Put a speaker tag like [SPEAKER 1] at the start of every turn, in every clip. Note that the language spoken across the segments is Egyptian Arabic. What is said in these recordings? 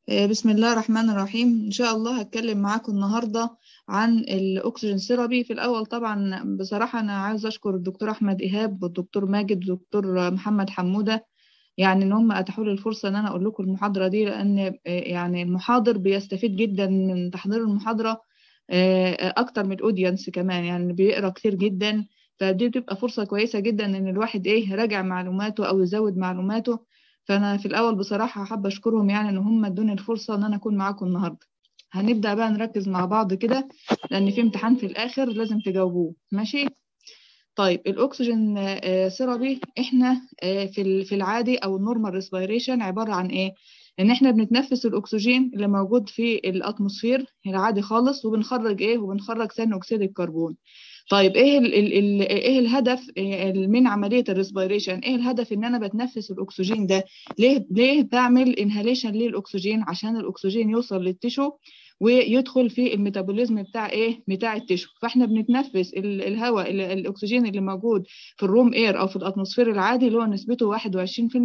[SPEAKER 1] آه، بسم الله الرحمن الرحيم إن شاء الله هتكلم معاكم النهاردة عن الأكسجين ثيرابي في الأول طبعا بصراحة أنا عايز أشكر الدكتور أحمد إيهاب والدكتور ماجد والدكتور محمد حمودة يعني إن هم أتاحوا لي الفرصة إن أنا أقول لكم المحاضرة دي لأن آه، يعني المحاضر بيستفيد جدا من تحضير المحاضرة آه، أكتر من الأودينس كمان يعني بيقرأ كتير جدا فدي بتبقى فرصة كويسة جدا إن الواحد إيه يراجع معلوماته أو يزود معلوماته فانا في الاول بصراحه حابه اشكرهم يعني ان هم ادوني الفرصه ان انا اكون معاكم النهارده هنبدا بقى نركز مع بعض كده لان في امتحان في الاخر لازم تجاوبوه ماشي طيب الاكسجين ثيرابي احنا في في العادي او النورمال ريسبيريشن عباره عن ايه ان احنا بنتنفس الاكسجين اللي موجود في الاتموسفير العادي خالص وبنخرج ايه وبنخرج ثاني اكسيد الكربون طيب ايه ال ال ال ايه الهدف من عمليه الريسبيريشن ايه الهدف ان انا بتنفس الاكسجين ده ليه ليه بعمل انهاليشن للاكسجين عشان الاكسجين يوصل للتشو ويدخل في الميتابوليزم بتاع ايه بتاع التشو فاحنا بنتنفس الهواء الاكسجين اللي موجود في الروم اير او في الاتموسفير العادي اللي هو نسبته 21%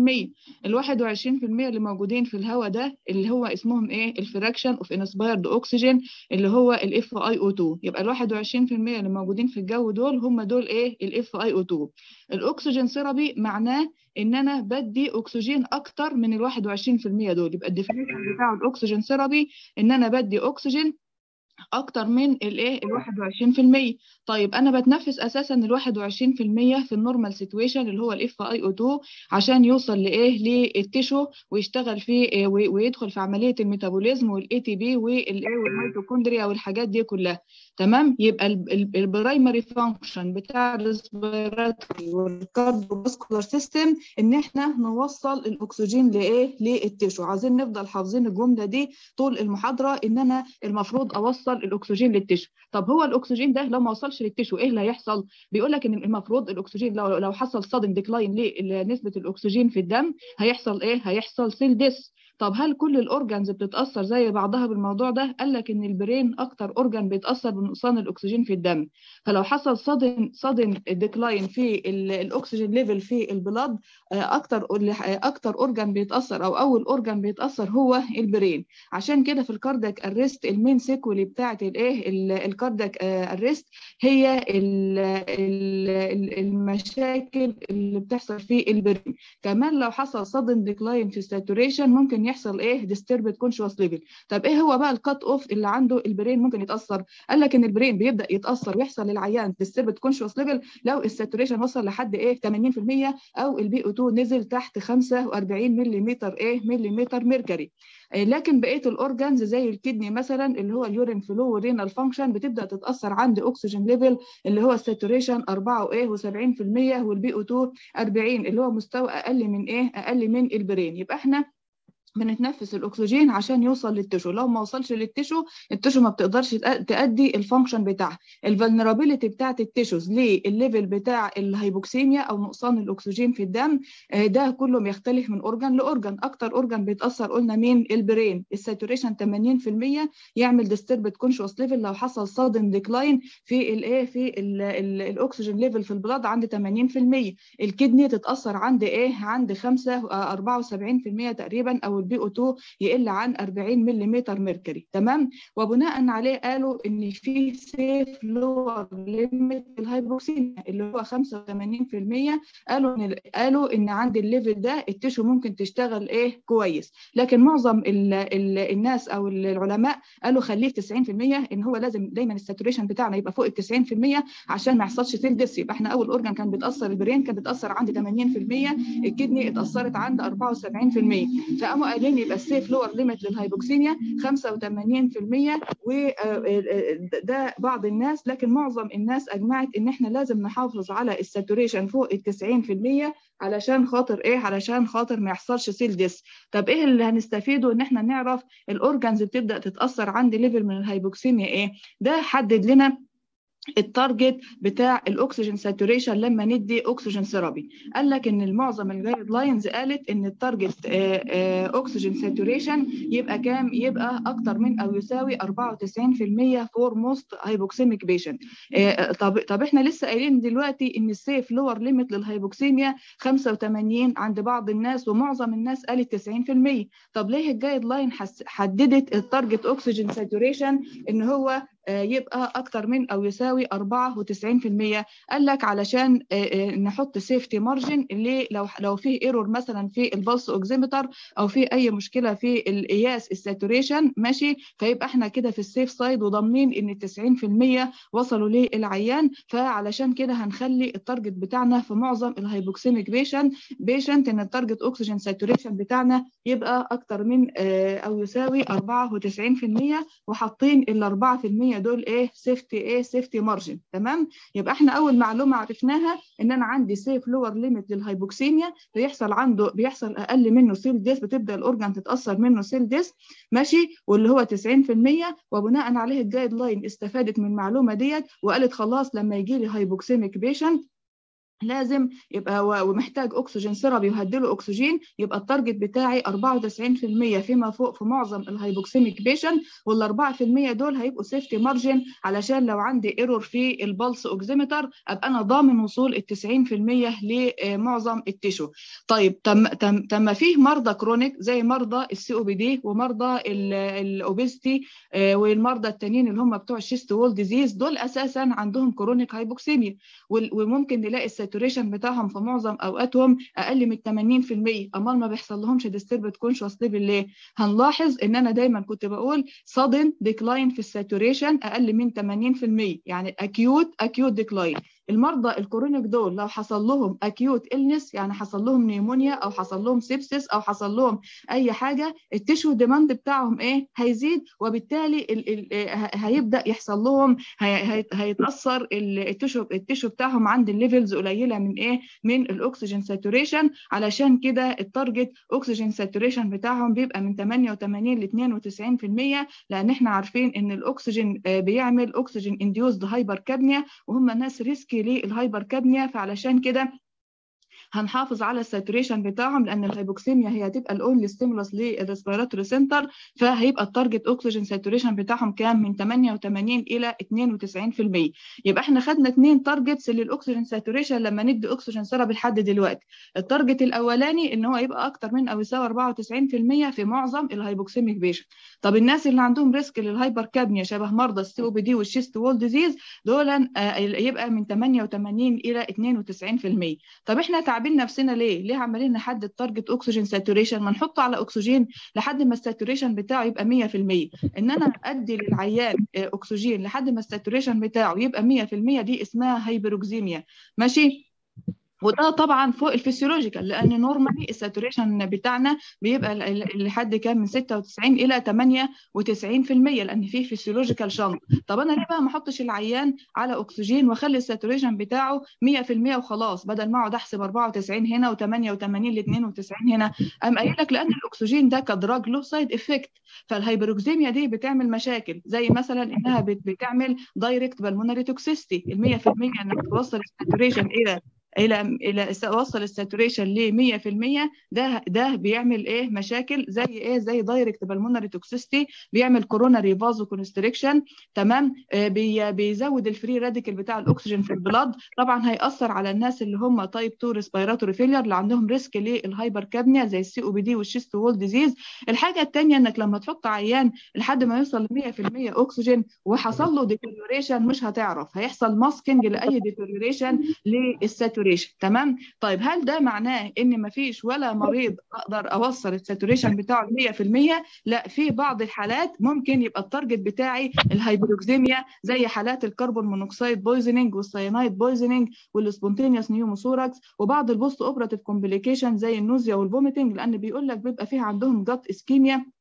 [SPEAKER 1] ال 21% اللي موجودين في الهواء ده اللي هو اسمهم ايه الفراكشن اوف انسبايرد اوكسجين اللي هو الاف اي او 2 يبقى ال 21% اللي موجودين في الجو دول هم دول ايه الاف اي او 2 الاكسجين ثيرابي معناه ان انا بدي اكسجين اكتر من ال 21% دول يبقى الديفينيشن بتاع الاكسجين ثيرابي ان انا بدي اكسجين اكتر من الايه ال 21% طيب انا بتنفس اساسا ال 21% في النورمال سيتويشن اللي هو الاف اي او 2 عشان يوصل لايه للتشو ويشتغل في ويدخل في عمليه الميتابوليزم والاي تي بي والميتوكوندريا والحاجات دي كلها تمام يبقى البرايمري فانكشن بتاع الريسبيراتوري والكارديوفاسكولار سيستم ان احنا نوصل الاكسجين لايه للتشو عايزين نفضل حافظين الجمله دي طول المحاضره ان انا المفروض اوصل الاكسجين للتشو طب هو الاكسجين ده لو ما وصلش للتشو ايه اللي هيحصل بيقول لك ان المفروض الاكسجين لو لو حصل صدم ديكلاين لنسبه الاكسجين في الدم هيحصل ايه هيحصل سيل ديس طب هل كل الاورجانز بتتاثر زي بعضها بالموضوع ده قال لك ان البرين اكتر اورجان بيتاثر بنقصان الاكسجين في الدم فلو حصل صدم صدم ديكلاين في الاكسجين ليفل في البلاد اكتر اكتر اورجان بيتاثر او اول اورجان بيتاثر هو البرين عشان كده في الكاردياك اريست المين سيكولي بتاعه الايه الكاردياك اريست هي المشاكل اللي بتحصل في البرين كمان لو حصل صدم ديكلاين في الساتوريشن ممكن يحصل ايه disturbed conscious level طب ايه هو بقى الكات اوف اللي عنده البرين ممكن يتاثر قال لك ان البرين بيبدا يتاثر ويحصل للعيان disturbed conscious level لو الساتوريشن وصل لحد ايه 80% او البي او 2 نزل تحت 45 ملم ايه ملم ميركوري لكن بقيه الاورجانز زي الكدني مثلا اللي هو اليورين فلو ورينال فانكشن بتبدا تتاثر عند اكسجين ليفل اللي هو الساتوريشن 4 وايه و70% والبي او 2 40 اللي هو مستوى اقل من ايه اقل من البرين يبقى احنا بنتنفس الاكسجين عشان يوصل للتشو لو ما وصلش للتشو التشو ما بتقدرش تأدي الفانكشن بتاعها الفولنربيليتي بتاعت التشوز للليفل بتاع الهيبوكسيميا او نقصان الاكسجين في الدم ده كله بيختلف من اورجان لاورجان اكتر اورجان بيتاثر قلنا مين البرين الساتوريشن 80% يعمل ديستربد كونشوس ليفل لو حصل صادم ديكلاين في الايه في الاكسجين ليفل في البلاد عند 80% الكدني تتاثر عند ايه عند 5 74% تقريبا او البي او 2 يقل عن 40 ملم ميركوري تمام وبناء عليه قالوا ان في سيف لور ليميت الهايبوكسيميا اللي هو 85% قالوا ان قالوا ان عند الليفل ده التشو ممكن تشتغل ايه كويس لكن معظم ال ال الناس او العلماء قالوا خليه في 90% ان هو لازم دايما الساتوريشن بتاعنا يبقى فوق ال 90% عشان ما يحصلش سيل ديس يبقى احنا اول اورجان كان بيتاثر البرين كان بيتاثر عند 80% الكدني اتاثرت عند 74% فقاموا قايلين يبقى السيف لور ليميت للهايبوكسيميا 85% وده بعض الناس لكن معظم الناس اجمعت ان احنا لازم نحافظ على الساتوريشن فوق ال 90% علشان خاطر ايه علشان خاطر ما يحصلش سيل ديس طب ايه اللي هنستفيده ان احنا نعرف الاورجانز بتبدا تتاثر عند ليفل من الهايبوكسيميا ايه ده حدد لنا التارجت بتاع الاكسجين ساتوريشن لما ندي اكسجين ثيرابي قال لك ان معظم الجايد لاينز قالت ان التارجت اكسجين ساتوريشن يبقى كام يبقى اكتر من او يساوي 94% فور موست هايبوكسيميك بيشنت طب طب احنا لسه قايلين دلوقتي ان السيف لور ليميت للهايبوكسيميا 85 عند بعض الناس ومعظم الناس قالت 90% طب ليه الجايد لاين حددت التارجت اكسجين ساتوريشن ان هو يبقى اكتر من او يساوي 94% قال لك علشان نحط سيفتي مارجن اللي لو لو فيه ايرور مثلا في البلس اوكسيمتر او في اي مشكله في القياس الساتوريشن ماشي فيبقى احنا كده في السيف سايد وضامنين ان 90% وصلوا للعيان فعلشان كده هنخلي التارجت بتاعنا في معظم الهايبوكسيميك بيشنت بيشنت ان التارجت اوكسجين ساتوريشن بتاعنا يبقى اكتر من او يساوي 94% وحاطين ال 4% دول ايه سيفتي ايه سيفتي مارجن تمام يبقى احنا اول معلومه عرفناها ان انا عندي سيف لور ليميت للهايبوكسيميا بيحصل عنده بيحصل اقل منه سيل ديس بتبدا الاورجان تتاثر منه سيل ديس ماشي واللي هو 90% وبناء عليه الجايد لاين استفادت من المعلومه ديت وقالت خلاص لما يجي لي هايبوكسيميك بيشنت لازم يبقى ومحتاج اكسجين ثيرابي وهديله اكسجين يبقى التارجت بتاعي 94% فيما فوق في معظم الهايبوكسيميك بيشنت وال 4% دول هيبقوا سيفتي مارجن علشان لو عندي ايرور في البلس اوكسيمتر ابقى انا ضامن وصول ال 90% لمعظم التيشو طيب تم تم تم فيه مرضى كرونيك زي مرضى السي او بي دي ومرضى الاوبيستي والمرضى التانيين اللي هم بتوع الشيست وول ديزيز دول اساسا عندهم كرونيك هايبوكسيميا وممكن نلاقي الساتوريشن بتاعهم في معظم اوقاتهم اقل من 80% امال ما بيحصل لهمش ديستربت كونشوس ليفل ليه هنلاحظ ان انا دايما كنت بقول sudden ديكلاين في الساتوريشن اقل من 80% يعني اكيوت اكيوت ديكلاين المرضى الكورونيك دول لو حصل لهم اكيوت النس يعني حصل لهم نيمونيا او حصل لهم سيبسيس او حصل لهم اي حاجه التشو ديماند بتاعهم ايه هيزيد وبالتالي ال ال هيبدا يحصل لهم هي هيتاثر التشو التشو بتاعهم عند الليفلز قليله من ايه من الاكسجين ساتوريشن علشان كده التارجت اكسجين ساتوريشن بتاعهم بيبقى من 88 ل 92% لان احنا عارفين ان الاكسجين بيعمل اكسجين انديوزد هايبر كابنيا وهم ناس ريسكي للهايبر كابنيا فعلشان كده هنحافظ على الساتوريشن بتاعهم لان الهايبوكسيميا هي هتبقى الاونلي ستيمولس للريسبيراتوري سنتر فهيبقى التارجت اوكسجين ساتوريشن بتاعهم كام من 88 الى 92% يبقى احنا خدنا اثنين تارجتس للاكسجين ساتوريشن لما ندي اكسجين ثيرابي لحد دلوقتي التارجت الاولاني ان هو يبقى اكتر من او يساوي 94% في معظم الهايبوكسيميك بيشن طب الناس اللي عندهم ريسك للهايبر كابنيا شبه مرضى السي او بي دي والشيست وول ديزيز دول يبقى من 88 الى 92% طب احنا تعبين نفسنا ليه؟ ليه عمالين نحدد تارجت اكسجين ساتوريشن ما نحطه على اكسجين لحد ما الساتوريشن بتاعه يبقى 100% ان انا ادي للعيان اكسجين لحد ما الساتوريشن بتاعه يبقى 100% دي اسمها هايبروكسيميا ماشي؟ وده طبعا فوق الفسيولوجيكال لان نورمالي الساتوريشن بتاعنا بيبقى لحد كام من 96 الى 98% لان فيه فسيولوجيكال شنط طب انا ليه بقى ما احطش العيان على اكسجين واخلي الساتوريشن بتاعه 100% وخلاص بدل ما اقعد احسب 94 هنا و88 ل 92 هنا قام قايل لك لان الاكسجين ده كدراج له سايد افكت فالهايبروكسيميا دي بتعمل مشاكل زي مثلا انها بتعمل دايركت بالمونري توكسيستي ال 100% انك توصل الساتوريشن الى الى الى وصل الساتوريشن ل 100% ده ده بيعمل ايه مشاكل زي ايه زي دايركت بالمونري توكسيستي بيعمل كوروناري فازو كونستريكشن تمام آه بي بيزود الفري راديكال بتاع الاكسجين في البلاد طبعا هياثر على الناس اللي هم تايب 2 ريسبيراتوري فيلير اللي عندهم ريسك للهايبر كابنيا زي السي او بي دي والشيست وول ديزيز الحاجه الثانيه انك لما تحط عيان لحد ما يوصل ل 100% اكسجين وحصل له ديتيريوريشن مش هتعرف هيحصل ماسكينج لاي ديتيريوريشن للساتوريشن ساتوريشن تمام طيب هل ده معناه ان ما فيش ولا مريض اقدر اوصل الساتوريشن بتاعه ل 100% لا في بعض الحالات ممكن يبقى التارجت بتاعي الهايبروكسيميا زي حالات الكربون مونوكسيد بويزنينج والسيانايد بويزنينج والسبونتينيوس نيوموثوركس وبعض البوست اوبراتيف كومبليكيشن زي النوزيا والفوميتنج لان بيقول لك بيبقى فيه عندهم جت اسكيميا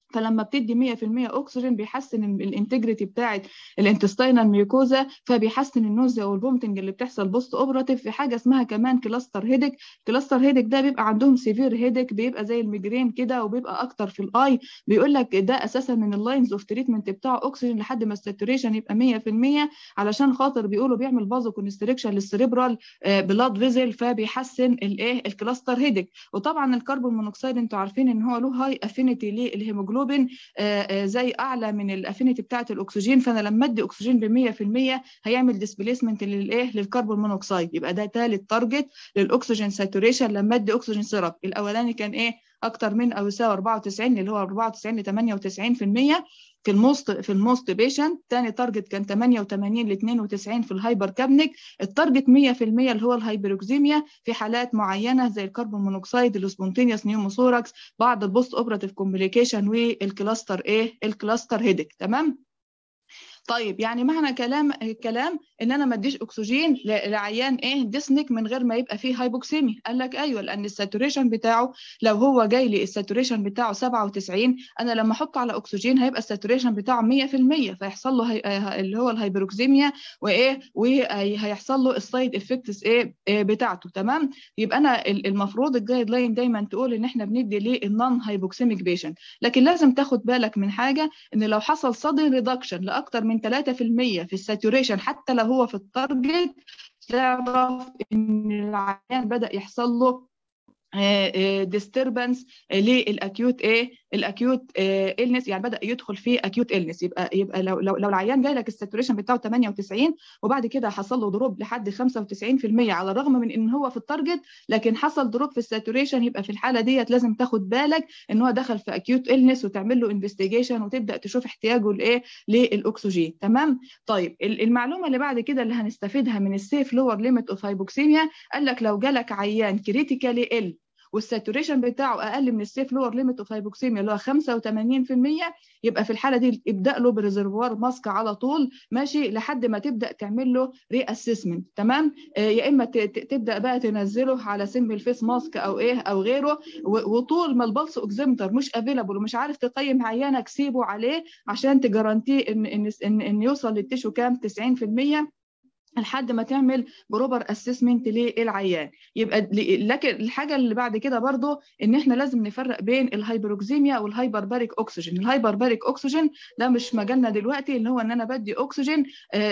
[SPEAKER 1] فلما بتدي 100% اكسجين بيحسن الانتجريتي بتاعه الانتستينال ميوكوزا فبيحسن النوزيا والفومتنج اللي بتحصل بوست اوبراتيف في حاجه اسمها كمان كلاستر هيدك كلاستر هيدك ده بيبقى عندهم سيفير هيدك بيبقى زي الميجرين كده وبيبقى اكتر في الاي بيقول لك ده اساسا من اللاينز اوف تريتمنت بتاعه اكسجين لحد ما الساتوريشن يبقى 100% علشان خاطر بيقولوا بيعمل فازو كونستريكشن للسريبرال بلاد فيزل فبيحسن الايه الكلاستر هيدك وطبعا الكربون مونوكسيد انتوا عارفين ان هو له هاي افينيتي للهيموجلوبين الهيموجلوبين زي اعلى من الافينيتي بتاعه الاكسجين فانا لما ادي اكسجين ب 100% هيعمل ديسبيسمنت للايه للكربون مونوكسيد يبقى ده ثالث تارجت للاكسجين ساتوريشن لما ادي اكسجين سيرب الاولاني كان ايه اكتر من او يساوي 94 اللي هو 94 ل 98% في الموست في الموست بيشنت ثاني تارجت كان 88 ل 92 في الهايبر كابنيك التارجت 100% اللي هو الهايبروكسيميا في حالات معينه زي الكربون مونوكسيد السبونتينيوس نيوموثوركس بعض البوست اوبراتيف كومبليكيشن والكلاستر ايه الكلاستر هيدك تمام طيب يعني معنى كلام الكلام ان انا ما اديش اكسجين لعيان ايه ديسنك من غير ما يبقى فيه هايبوكسيميا قال لك ايوه لان الساتوريشن بتاعه لو هو جاي لي الساتوريشن بتاعه 97 انا لما احط على اكسجين هيبقى الساتوريشن بتاعه 100% فيحصل له هي... اللي هو الهايبروكسيميا وايه وهيحصل له السايد افكتس ايه بتاعته تمام يبقى انا المفروض الجايد لاين دايما تقول ان احنا بندي للنون هايبوكسيميك بيشنت لكن لازم تاخد بالك من حاجه ان لو حصل صدر ريدكشن لاكثر من 3% في الساتوريشن حتى لو هو في التارجت تعرف ان العيان بدا يحصل له ديستربنس للاكيوت ايه الاكيوت النس يعني بدا يدخل في اكيوت النس يبقى يبقى لو لو, لو العيان جاي لك الساتوريشن بتاعه 98 وبعد كده حصل له دروب لحد 95% على الرغم من ان هو في التارجت لكن حصل دروب في الساتوريشن يبقى في الحاله ديت لازم تاخد بالك ان هو دخل في اكيوت النس وتعمل له انفستيجيشن وتبدا تشوف احتياجه لايه للاكسجين تمام طيب المعلومه اللي بعد كده اللي هنستفيدها من السيف لور ليميت اوف هايبوكسيميا قال لك لو جالك عيان كريتيكالي ال والساتوريشن بتاعه اقل من السيف لور ليميت اوف هايبوكسيميا اللي هو 85% يبقى في الحاله دي ابدا له بريزرفوار ماسك على طول ماشي لحد ما تبدا تعمل له ري اسسمنت تمام آه يا اما تبدا بقى تنزله على سمبل فيس ماسك او ايه او غيره وطول ما البلس اوكسيمتر مش افيلابل ومش عارف تقيم عيانك سيبه عليه عشان تجارانتيه ان ان ان, إن يوصل للتيشو كام 90% لحد ما تعمل بروبر اسسمنت للعيان يبقى لكن الحاجه اللي بعد كده برضو ان احنا لازم نفرق بين الهايبروكسيميا والهايبرباريك اوكسجين الهايبرباريك اوكسجين ده مش مجالنا دلوقتي اللي هو ان انا بدي اكسجين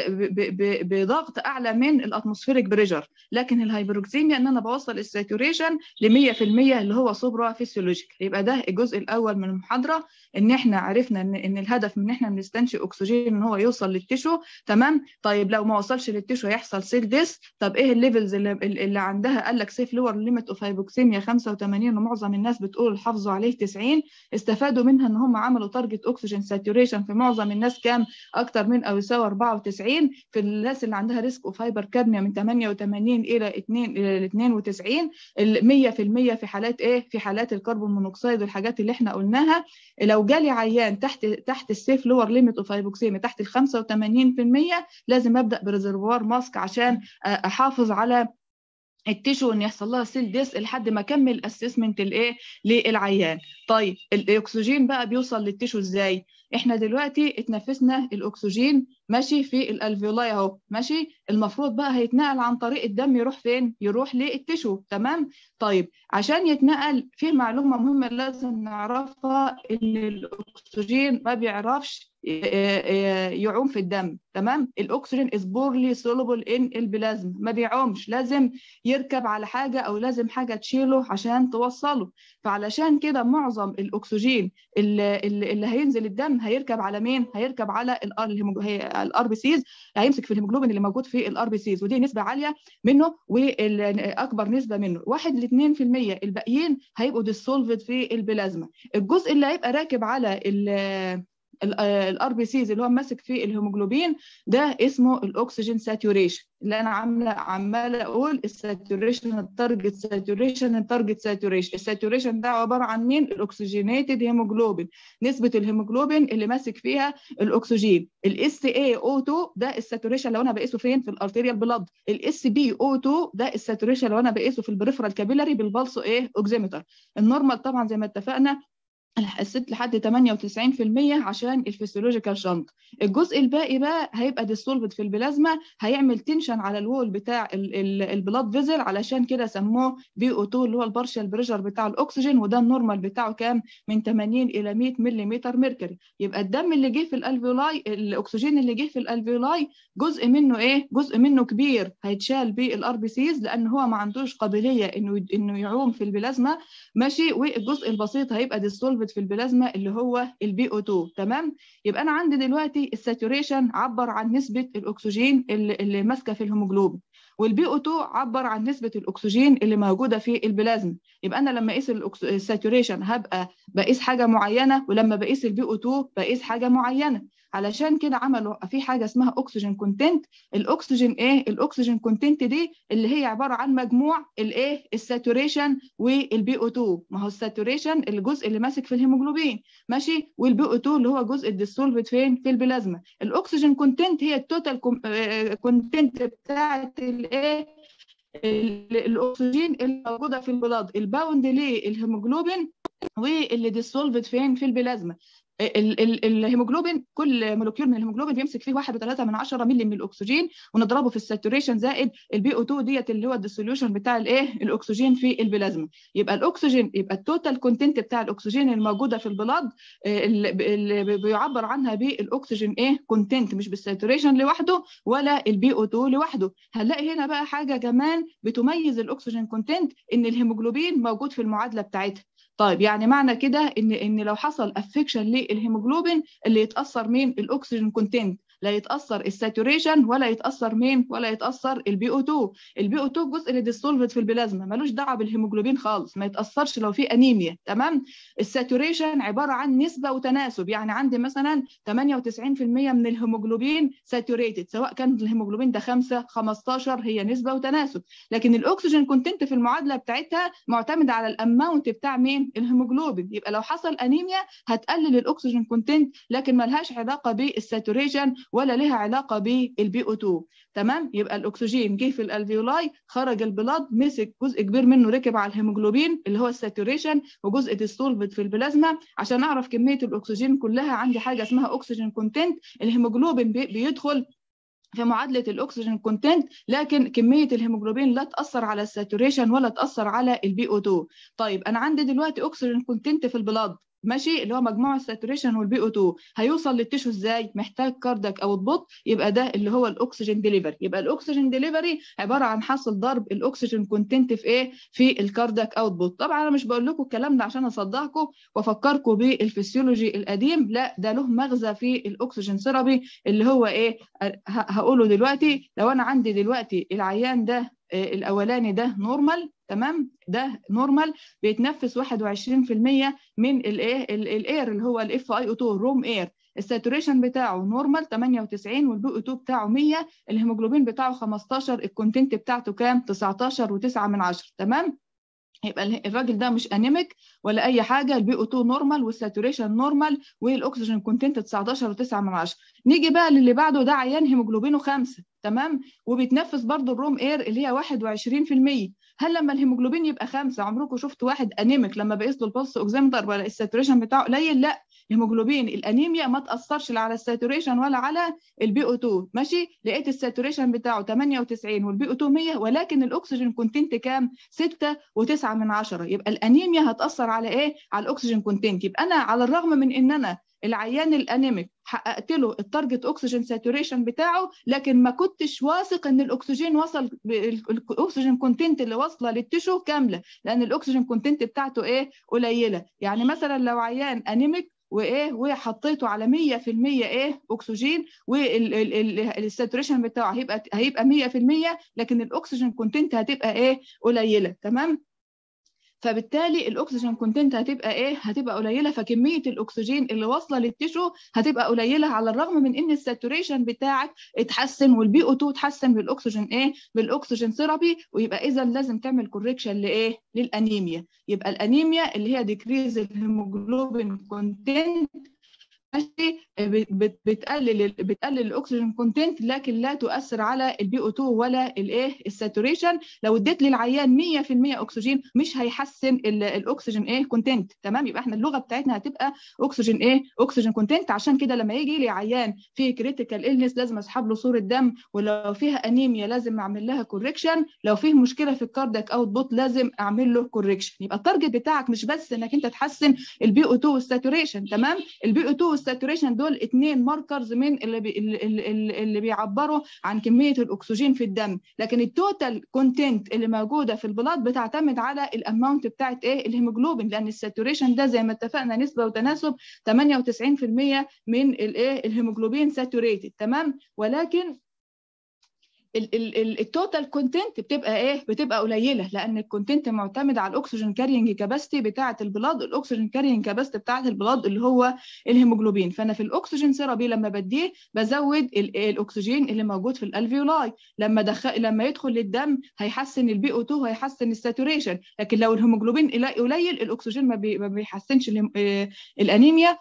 [SPEAKER 1] بضغط اعلى من الاتموسفيريك بريشر لكن الهايبروكسيميا ان انا بوصل الساتوريشن ل 100% اللي هو سوبرا فيسيولوجيك يبقى ده الجزء الاول من المحاضره ان احنا عرفنا ان ان الهدف من ان احنا بنستنشق اكسجين ان هو يوصل للتشو تمام طيب لو ما وصلش للتشو هيحصل سيل ديس طب ايه الليفلز اللي, اللي عندها قال لك سيف لور ليميت اوف هايبوكسيميا 85 ومعظم الناس بتقول حافظوا عليه 90 استفادوا منها ان هم عملوا تارجت اكسجين ساتوريشن في معظم الناس كام اكتر من او يساوي 94 في الناس اللي عندها ريسك اوف هايبر كابنيا من 88 الى 2 الى 92 ال 100% في حالات ايه في حالات الكربون مونوكسيد والحاجات اللي احنا قلناها لو جالي عيان تحت تحت السيف لور ليميت اوف هايبوكسيميا تحت ال 85% لازم ابدا بريزرفوار ماسك عشان احافظ على التيشو ان يحصل لها سيل ديس لحد ما اكمل اسسمنت الايه للعيان طيب الاكسجين بقى بيوصل للتيشو ازاي احنا دلوقتي اتنفسنا الاكسجين ماشي في الالفيولاي اهو ماشي المفروض بقى هيتنقل عن طريق الدم يروح فين يروح للتيشو تمام طيب عشان يتنقل في معلومه مهمه لازم نعرفها ان الاكسجين ما بيعرفش يعوم في الدم تمام الاكسجين از بورلي سولوبل ان البلازما ما بيعومش لازم يركب على حاجه او لازم حاجه تشيله عشان توصله فعلشان كده معظم الاكسجين اللي, اللي هينزل الدم هيركب على مين هيركب على الار بي سيز هيمسك في الهيموجلوبين اللي موجود في الار بي سيز ودي نسبه عاليه منه واكبر نسبه منه 1 ل 2% الباقيين هيبقوا ديسولفد في البلازما الجزء اللي هيبقى راكب على الار بي سيز اللي هو ماسك فيه الهيموجلوبين ده اسمه الاكسجين ساتوريشن اللي انا عامله عماله اقول الساتوريشن التارجت ساتوريشن التارجت ساتوريشن الساتوريشن ده عباره عن مين الاكسجينيتد هيموجلوبين نسبه الهيموجلوبين اللي ماسك فيها الاكسجين الاس اي او 2 ده الساتوريشن لو انا بقيسه فين في الارتيريال بلاد الاس بي او 2 ده الساتوريشن لو انا بقيسه في البريفرال كابيلاري بالبلس ايه اوكسيمتر النورمال طبعا زي ما اتفقنا الست لحد 98% عشان الفسيولوجيكال شنط الجزء الباقي بقى هيبقى ديسولفد في البلازما هيعمل تنشن على الوول بتاع البلاد فيزل علشان كده سموه بي او 2 اللي هو البارشال بريشر بتاع الاكسجين وده النورمال بتاعه كام من 80 الى 100 ملم ميركوري يبقى الدم اللي جه في الالفيولاي الاكسجين اللي جه في الالفيولاي جزء منه ايه جزء منه كبير هيتشال بالار بي سيز لان هو ما عندوش قابليه انه انه يعوم في البلازما ماشي والجزء البسيط هيبقى ديسولفد في البلازما اللي هو البي او 2 تمام يبقى انا عندي دلوقتي الساتوريشن عبر عن نسبه الاكسجين اللي, اللي ماسكه في الهيموجلوبين والبي او 2 عبر عن نسبه الاكسجين اللي موجوده في البلازما يبقى انا لما اقيس الساتوريشن هبقى بقيس حاجه معينه ولما بقيس البي او 2 بقيس حاجه معينه علشان كده عملوا في حاجه اسمها اكسجين كونتنت الاكسجين ايه الاكسجين كونتنت دي اللي هي عباره عن مجموع الايه الساتوريشن والبي او 2 ما هو الساتوريشن الجزء اللي ماسك في الهيموجلوبين ماشي والبي او 2 اللي هو جزء الديسولفد فين في البلازما الاكسجين كونتنت هي التوتال كونتنت بتاعه الايه الاكسجين اللي موجوده في البلاد الباوند للهيموجلوبين واللي ديسولفد فين في البلازما الهيموجلوبين كل مولكيول من الهيموجلوبين بيمسك فيه 1.3 من 10 مللي من الاكسجين ونضربه في الساتوريشن زائد البي او 2 ديت اللي هو الديسوليوشن بتاع الايه الاكسجين في البلازما يبقى الاكسجين يبقى التوتال كونتنت بتاع الاكسجين الموجوده في البلاد اللي بيعبر عنها بالاكسجين ايه كونتنت مش بالساتوريشن لوحده ولا البي او 2 لوحده هنلاقي هنا بقى حاجه كمان بتميز الاكسجين كونتنت ان الهيموجلوبين موجود في المعادله بتاعتها طيب يعني معنى كده ان ان لو حصل افكشن للهيموجلوبين اللي يتاثر من الاكسجين كونتنت لا يتاثر الساتوريشن ولا يتاثر مين ولا يتاثر البي او 2 البي او 2 الجزء اللي ديسولفد في البلازما ملوش دعوه بالهيموجلوبين خالص ما يتاثرش لو في انيميا تمام الساتوريشن عباره عن نسبه وتناسب يعني عندي مثلا 98% من الهيموجلوبين ساتوريتد سواء كان الهيموجلوبين ده 5 15 هي نسبه وتناسب لكن الاكسجين كونتنت في المعادله بتاعتها معتمد على الاماونت بتاع مين الهيموجلوبين يبقى لو حصل انيميا هتقلل الاكسجين كونتنت لكن ملهاش علاقه بالساتوريشن ولا لها علاقه بالبي او 2 تمام يبقى الاكسجين جه في الالفيولاي خرج البلاد مسك جزء كبير منه ركب على الهيموجلوبين اللي هو الساتوريشن وجزء ديستولفد في البلازما عشان اعرف كميه الاكسجين كلها عندي حاجه اسمها اكسجين كونتنت الهيموجلوبين بيدخل في معادله الاكسجين كونتنت لكن كميه الهيموجلوبين لا تاثر على الساتوريشن ولا تاثر على البي او 2 طيب انا عندي دلوقتي اكسجين كونتنت في البلاد ماشي اللي هو مجموع الساتوريشن والبي او 2 هيوصل للتيشو ازاي محتاج كاردك او تبط يبقى ده اللي هو الاكسجين ديليفري يبقى الاكسجين ديليفري عباره عن حاصل ضرب الاكسجين كونتنت في ايه في الكاردك او تبط طبعا انا مش بقول لكم الكلام ده عشان اصدعكم وافكركم بالفسيولوجي القديم لا ده له مغزى في الاكسجين ثيرابي اللي هو ايه هقوله دلوقتي لو انا عندي دلوقتي العيان ده الاولاني ده نورمال تمام ده نورمال بيتنفس 21% من الايه الاير اللي هو الاف اي او 2 روم اير الساتوريشن بتاعه نورمال 98 والبي او 2 بتاعه 100 الهيموجلوبين بتاعه 15 الكونتنت بتاعته كام 19 و9 من 10 تمام يبقى الراجل ده مش انيميك ولا اي حاجه البي او 2 نورمال والساتوريشن نورمال والاكسجين كونتنت 19 و9 من 10 نيجي بقى للي بعده ده عيان هيموجلوبينه 5 تمام وبيتنفس برضه الروم اير اللي هي 21% هل لما الهيموجلوبين يبقى 5 عمركم شفتوا واحد انيميك لما بقيس له البلس اوكسيمتر ولا الساتوريشن بتاعه قليل لا الهيموجلوبين الانيميا ما تاثرش لا على الساتوريشن ولا على البي او 2 ماشي لقيت الساتوريشن بتاعه 98 والبي او 2 100 ولكن الاكسجين كونتنت كام 6 و9 من 10 يبقى الانيميا هتاثر على ايه على الاكسجين كونتنت يبقى انا على الرغم من ان انا العيان الانيميك حققت له التارجت اكسجين ساتوريشن بتاعه لكن ما كنتش واثق ان الاكسجين وصل الاكسجين كونتنت اللي واصله للتشو كامله لان الاكسجين كونتنت بتاعته ايه قليله يعني مثلا لو عيان انيميك وايه وحطيته على 100% ايه اكسجين والساتوريشن بتاعه هيبقى هيبقى 100% لكن الاكسجين كونتنت هتبقى ايه قليله تمام فبالتالي الاكسجين كونتنت هتبقى ايه هتبقى قليله فكميه الاكسجين اللي واصله للتشو هتبقى قليله على الرغم من ان الساتوريشن بتاعك اتحسن والبي او 2 اتحسن بالاكسجين ايه بالاكسجين ثيرابي ويبقى اذا لازم تعمل كوركشن لايه للانيميا يبقى الانيميا اللي هي ديكريز الهيموجلوبين كونتنت ماشي بتقلل بتقلل الاكسجين كونتنت لكن لا تؤثر على البي او 2 ولا الايه الساتوريشن لو اديت للعيان 100% اكسجين مش هيحسن الاكسجين ايه كونتنت تمام يبقى احنا اللغه بتاعتنا هتبقى اكسجين ايه اكسجين كونتنت عشان كده لما يجي لي عيان في كريتيكال النس لازم اسحب له صوره دم ولو فيها انيميا لازم اعمل لها كوركشن لو فيه مشكله في الكاردياك اوت بوت لازم اعمل له كوركشن يبقى التارجت بتاعك مش بس انك انت تحسن البي او 2 والساتوريشن تمام البي او 2 والساتوريشن دول اثنين ماركرز من اللي, بي اللي, اللي بيعبروا عن كميه الاكسجين في الدم لكن التوتال كونتنت اللي موجوده في البلاد بتعتمد على الاماونت بتاعت ايه الهيموجلوبين لان الساتوريشن ده زي ما اتفقنا نسبه وتناسب 98% من الايه الهيموجلوبين ساتوريتد تمام ولكن التوتال كونتنت بتبقى ايه بتبقى قليله لان الكونتنت معتمد على الاكسجين كارينج كاباسيتي بتاعه البلاد الاكسجين كارينج كاباسيتي بتاعه البلاد اللي هو الهيموجلوبين فانا في الاكسجين ثيرابي لما بديه بزود الاكسجين اللي موجود في الالفيولاي لما دخل لما يدخل للدم هيحسن البي او 2 وهيحسن الساتوريشن لكن لو الهيموجلوبين قليل الاكسجين ما, بي ما بيحسنش الانيميا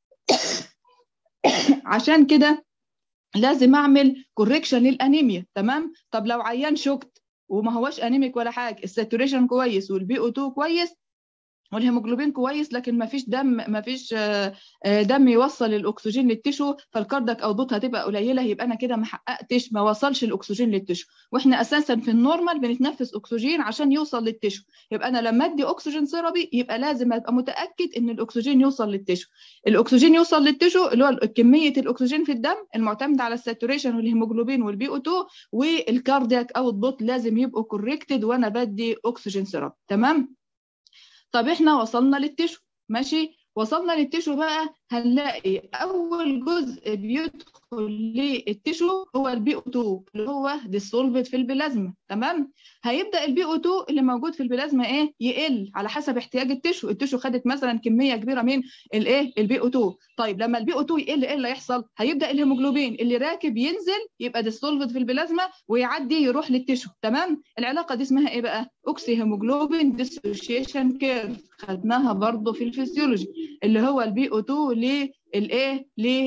[SPEAKER 1] عشان كده لازم اعمل كوريكشن للانيميا تمام طب لو عيان شكت وما هوش انيميك ولا حاجه الساتوريشن كويس والبي او 2 كويس والهيموجلوبين كويس لكن ما فيش دم ما فيش دم يوصل الاكسجين للتشو فالكاردك اوتبوت هتبقى قليله يبقى انا كده ما حققتش ما وصلش الاكسجين للتشو واحنا اساسا في النورمال بنتنفس اكسجين عشان يوصل للتشو يبقى انا لما ادي اكسجين ثيرابي يبقى لازم ابقى متاكد ان الاكسجين يوصل للتشو الاكسجين يوصل للتشو اللي هو كميه الاكسجين في الدم المعتمد على الساتوريشن والهيموجلوبين والبي او 2 والكاردياك اوتبوت لازم يبقوا كوريكتد وانا بدي اكسجين ثيرابي تمام طب احنا وصلنا للتشو ماشي وصلنا للتشو بقى هنلاقي اول جزء بيدخل للتشو هو البي او 2 اللي هو ديسولفد في البلازما تمام هيبدا البي او 2 اللي موجود في البلازما ايه يقل على حسب احتياج التشو التشو خدت مثلا كميه كبيره من الايه البي او 2 طيب لما البي او 2 يقل ايه اللي هيحصل هيبدا الهيموجلوبين اللي راكب ينزل يبقى ديسولفد في البلازما ويعدي يروح للتشو تمام العلاقه دي اسمها ايه بقى اوكسي هيموجلوبين ديسوشيشن كيرف خدناها برضه في الفسيولوجي اللي هو البي او 2 للايه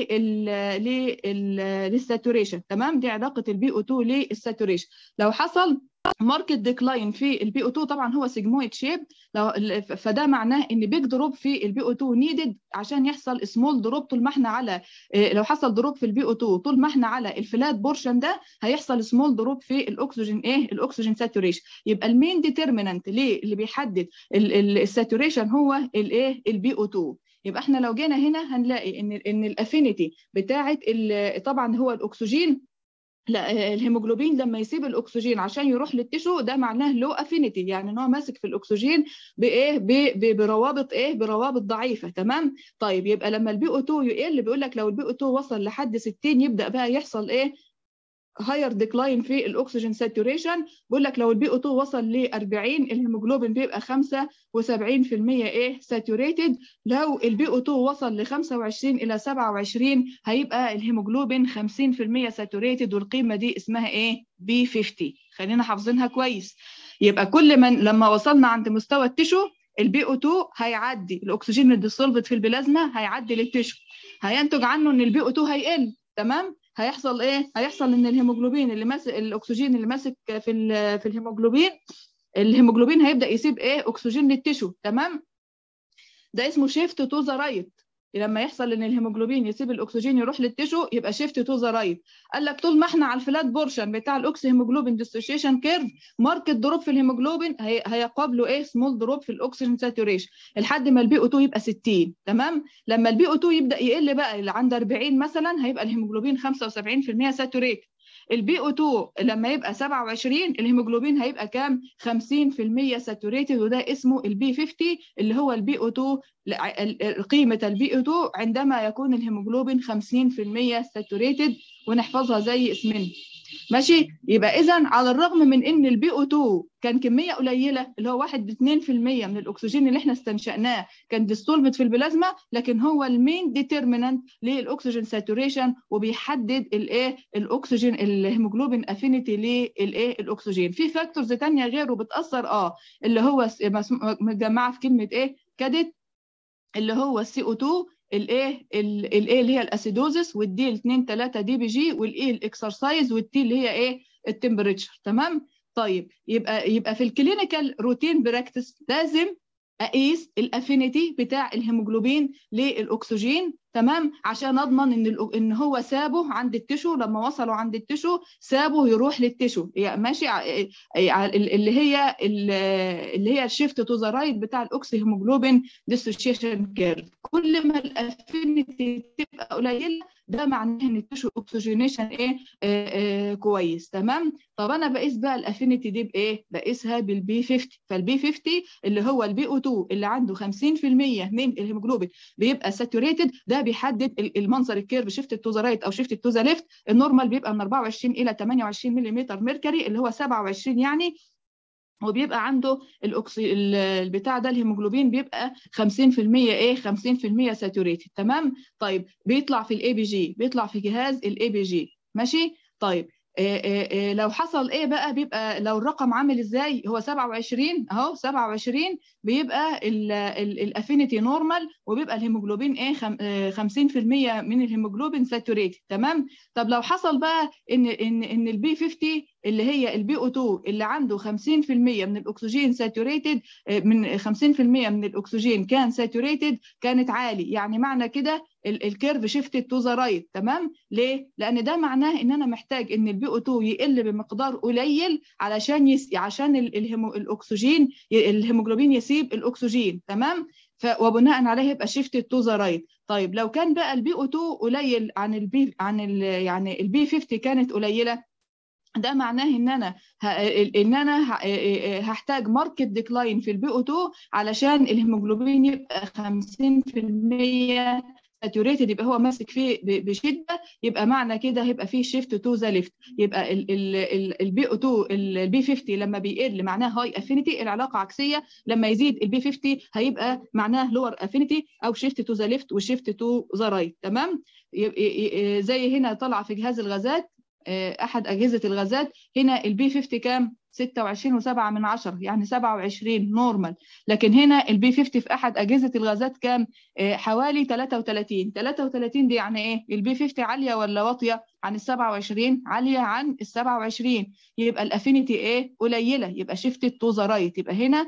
[SPEAKER 1] للساتوريشن تمام دي علاقه البي او 2 للساتوريشن لو حصل ماركت ديكلاين في البي او 2 طبعا هو سيجمويد شيب لو فده معناه ان بيج دروب في البي او 2 نيدد عشان يحصل سمول دروب طول ما احنا على لو حصل دروب في البي او 2 طول ما احنا على الفلات بورشن ده هيحصل سمول دروب في الاكسجين ايه الاكسجين ساتوريشن يبقى المين ديترمينانت ليه اللي بيحدد الساتوريشن هو الايه البي او 2 يبقى احنا لو جينا هنا هنلاقي ان ان الافينيتي بتاعه طبعا هو الاكسجين لا الهيموجلوبين لما يسيب الاكسجين عشان يروح للتشو ده معناه لو افينيتي يعني ان هو ماسك في الاكسجين بايه بروابط ايه بروابط ضعيفه تمام طيب يبقى لما البي او 2 يقل بيقول لك لو البي او 2 وصل لحد 60 يبدا بقى يحصل ايه هاير ديكلاين في الاكسجين ساتوريشن بيقول لك لو البي او 2 وصل ل 40 الهيموجلوبين بيبقى 75% ايه ساتوريتد لو البي او 2 وصل ل 25 الى 27 هيبقى الهيموجلوبين 50% ساتوريتد والقيمه دي اسمها ايه بي 50 خلينا حافظينها كويس يبقى كل من لما وصلنا عند مستوى التشو البي او 2 هيعدي الاكسجين الديسولفد في البلازما هيعدي للتشو هينتج عنه ان البي او 2 هيقل تمام هيحصل ايه هيحصل ان الهيموجلوبين اللي ماسك الاكسجين اللي ماسك في في الهيموجلوبين الهيموجلوبين هيبدا يسيب ايه اكسجين للتشو تمام ده اسمه شيفت تو ذا رايت لما يحصل ان الهيموجلوبين يسيب الاكسجين يروح للتشو يبقى شيفت تو ذا رايت قال لك طول ما احنا على الفلات بورشن بتاع الاكسي هيموجلوبين ديسوشيشن كيرف ماركت دروب في الهيموجلوبين هيقابله ايه سمول دروب في الاكسجين ساتوريشن لحد ما البي او 2 يبقى 60 تمام لما البي او 2 يبدا يقل بقى اللي عند 40 مثلا هيبقى الهيموجلوبين 75% ساتوريت البي او 2 لما يبقى 27 الهيموجلوبين هيبقى كام 50% ساتوريتد وده اسمه البي 50 اللي هو البي او 2 قيمه البي او 2 عندما يكون الهيموجلوبين 50% ساتوريتد ونحفظها زي اسمنا ماشي يبقى اذا على الرغم من ان البي او 2 كان كميه قليله اللي هو 1 2% من الاكسجين اللي احنا استنشقناه كان ديستولفد في البلازما لكن هو المين ديترمينانت للاكسجين ساتوريشن وبيحدد الايه الاكسجين الهيموجلوبين افينيتي للايه الاكسجين في فاكتورز ثانيه غيره بتاثر اه اللي هو متجمعه في كلمه ايه كادت اللي هو السي او 2 الايه الايه اللي هي الاسيدوزس والدي 2 3 دي بي جي والايه الاكسرسايز والتي اللي هي ايه التمبريتشر تمام طيب يبقى يبقى في الكلينيكال روتين براكتس لازم اقيس الافينيتي بتاع الهيموجلوبين للاكسجين تمام عشان اضمن ان ان هو سابه عند التشو لما وصلوا عند التشو سابه يروح للتشو يعني ماشي اللي هي اللي هي الشيفت تو ذا رايت بتاع الاوكسي هيموجلوبين ديسوشيشن كيرف كل ما الافينيتي تبقى قليله ده معناه ان التشو اوكسجينيشن ايه آه آه كويس تمام طب انا بقيس بقى الافينيتي دي بايه بقيسها بالبي 50 فالبي 50 اللي هو البي او 2 اللي عنده 50% من الهيموجلوبين بيبقى ساتوريتد ده بيحدد المنظر الكيرف شيفت تو ذا رايت او شيفت تو ذا ليفت النورمال بيبقى من 24 الى 28 ملم ميركوري اللي هو 27 يعني وبيبقى عنده الاكسي البتاع ده الهيموجلوبين بيبقى 50% ايه 50% ساتوريتد تمام طيب بيطلع في الاي بي جي بيطلع في جهاز الاي بي جي ماشي طيب إيه إيه لو حصل ايه بقى بيبقى لو الرقم عامل ازاي هو 27 اهو 27 بيبقى الافينيتي نورمال وبيبقى الهيموجلوبين ايه 50% من الهيموجلوبين ساتوريتد تمام طب لو حصل بقى ان ان ان البي 50 اللي هي البي او 2 اللي عنده 50% من الاكسجين ساتوريتد من 50% من الاكسجين كان ساتوريتد كانت عالي يعني معنى كده الكيرف شيفتد تو ذا رايت تمام ليه لان ده معناه ان انا محتاج ان البي او 2 يقل بمقدار قليل علشان يس... عشان الهيمو... الاكسجين الهيموجلوبين يسيب الاكسجين تمام ف... وبناء عليه يبقى شيفتد تو ذا رايت طيب لو كان بقى البي او 2 قليل عن البي عن ال... يعني البي 50 كانت قليله ده معناه ان انا ه... ان انا ه... هحتاج ماركت ديكلاين في البي او 2 علشان الهيموجلوبين يبقى 50% ساتوريتد يبقى هو ماسك فيه بشده يبقى معنى كده هيبقى فيه شيفت تو ذا ليفت يبقى البي او 2 البي 50 لما بيقل معناه هاي افينيتي العلاقه عكسيه لما يزيد البي 50 هيبقى معناه لور افينيتي او شيفت تو ذا ليفت وشيفت تو ذا رايت تمام زي هنا طالعه في جهاز الغازات احد اجهزه الغازات هنا البي 50 كام 26 و7 من 10 يعني 27 نورمال لكن هنا البي 50 في احد اجهزه الغازات كام حوالي 33 33 دي يعني ايه البي 50 عاليه ولا واطيه عن ال 27 عاليه عن ال 27 يبقى الافينيتي ايه قليله يبقى شيفتد تو ذا رايت يبقى هنا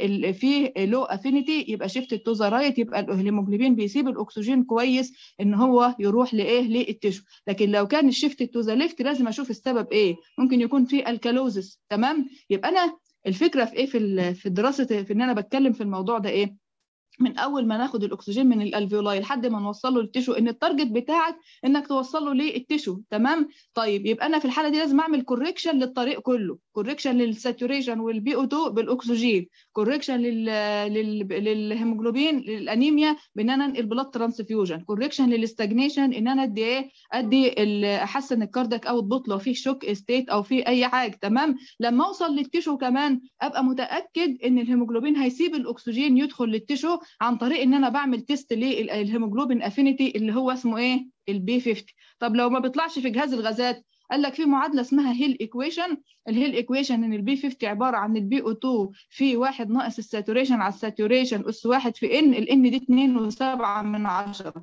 [SPEAKER 1] في لو افينيتي يبقى شيفتد تو ذا رايت يبقى الهيموجلوبين بيسيب الاكسجين كويس ان هو يروح لايه للتشو لكن لو كان الشيفتد تو ذا ليفت لازم اشوف السبب ايه ممكن يكون في الكالوزس تمام يبقى انا الفكره في ايه في في الدراسه في ان انا بتكلم في الموضوع ده ايه من اول ما ناخد الاكسجين من الالفيولاي لحد ما نوصله للتشو ان التارجت بتاعك انك توصله للتشو تمام طيب يبقى انا في الحاله دي لازم اعمل كوريكشن للطريق كله كوريكشن للساتوريشن والبي او 2 بالاكسجين كوريكشن لل... لل... للهيموجلوبين للانيميا بان انا انقل بلاد ترانسفيوجن كوريكشن للاستجنيشن ان انا ادي ايه ادي احسن الكاردك اوت بوت لو في شوك ستيت او في اي حاجه تمام لما اوصل للتشو كمان ابقى متاكد ان الهيموجلوبين هيسيب الاكسجين يدخل للتشو عن طريق ان انا بعمل تيست للهيموجلوبين افينيتي اللي هو اسمه ايه البي 50 طب لو ما بيطلعش في جهاز الغازات قال لك في معادله اسمها هيل ايكويشن الهيل ايكويشن ان البي 50 عباره عن البي او 2 في واحد ناقص الساتوريشن على الساتوريشن اس واحد في ان الان دي 2 و7 من 10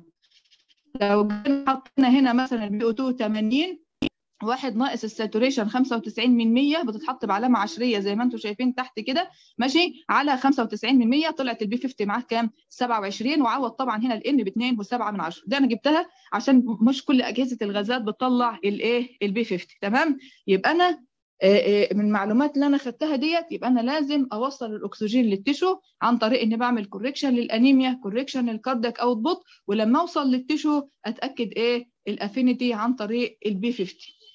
[SPEAKER 1] لو حطينا هنا مثلا البي او 2 80 واحد ناقص الساتوريشن 95 من 100 بتتحط بعلامه عشريه زي ما انتم شايفين تحت كده ماشي على 95 من 100 طلعت البي 50 معاه كام 27 وعوض طبعا هنا الان ب 2 و7 من 10 ده انا جبتها عشان مش كل اجهزه الغازات بتطلع الايه البي 50 تمام يبقى انا من المعلومات اللي انا خدتها ديت يبقى انا لازم اوصل الاكسجين للتشو عن طريق اني بعمل كوريكشن للانيميا كوريكشن للكاردياك اوت بوت ولما اوصل للتشو اتاكد ايه الافينيتي عن طريق البي 50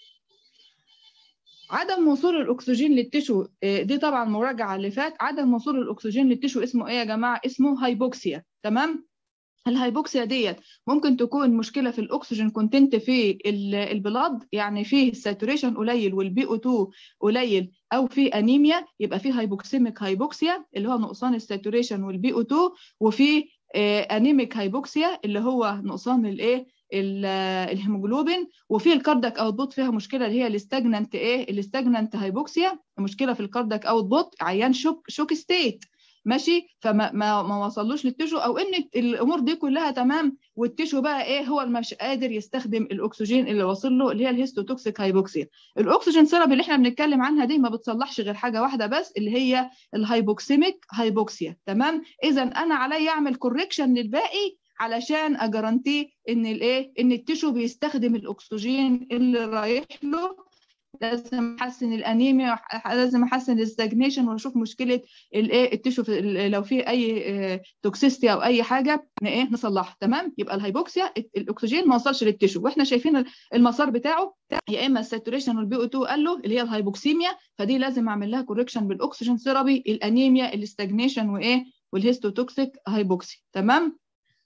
[SPEAKER 1] عدم وصول الاكسجين للتشو دي طبعا مراجعه اللي فات عدم وصول الاكسجين للتشو اسمه ايه يا جماعه اسمه هايبوكسيا تمام الهايبوكسيا ديت ممكن تكون مشكله في الاكسجين كونتنت في البلاد يعني فيه الساتوريشن قليل والبي او 2 قليل او في انيميا يبقى في هايبوكسيميك هايبوكسيا اللي هو نقصان الساتوريشن والبي او 2 وفي انيميك هايبوكسيا اللي هو نقصان الايه الهيموجلوبين وفي الكاردك اوت بوت فيها مشكله اللي هي الاستجننت ايه الاستجننت هايبوكسيا مشكله في الكاردك اوت بوت عيان شوك شوك ستيت ماشي فما ما, ما وصلوش للتشو او ان الامور دي كلها تمام والتشو بقى ايه هو مش قادر يستخدم الاكسجين اللي واصل له اللي هي الهيستوتوكسيك هايبوكسيا الاكسجين سيرابي اللي احنا بنتكلم عنها دي ما بتصلحش غير حاجه واحده بس اللي هي الهايبوكسيميك هايبوكسيا تمام اذا انا عليا اعمل كوركشن للباقي علشان اجارانتي ان الايه ان التشو بيستخدم الاكسجين اللي رايح له لازم احسن الانيميا لازم احسن الاستاجنيشن واشوف مشكله الايه التشو لو في اي توكسيستي او اي حاجه ايه نصلحها تمام يبقى الهايبوكسيا الاكسجين ما وصلش للتشو واحنا شايفين المسار بتاعه يا اما الساتوريشن والبي او 2 قال له اللي هي الهايبوكسيميا فدي لازم اعمل لها كوركشن بالاكسجين ثيرابي الانيميا الاستاجنيشن وايه والهيستوتوكسيك هايبوكسي تمام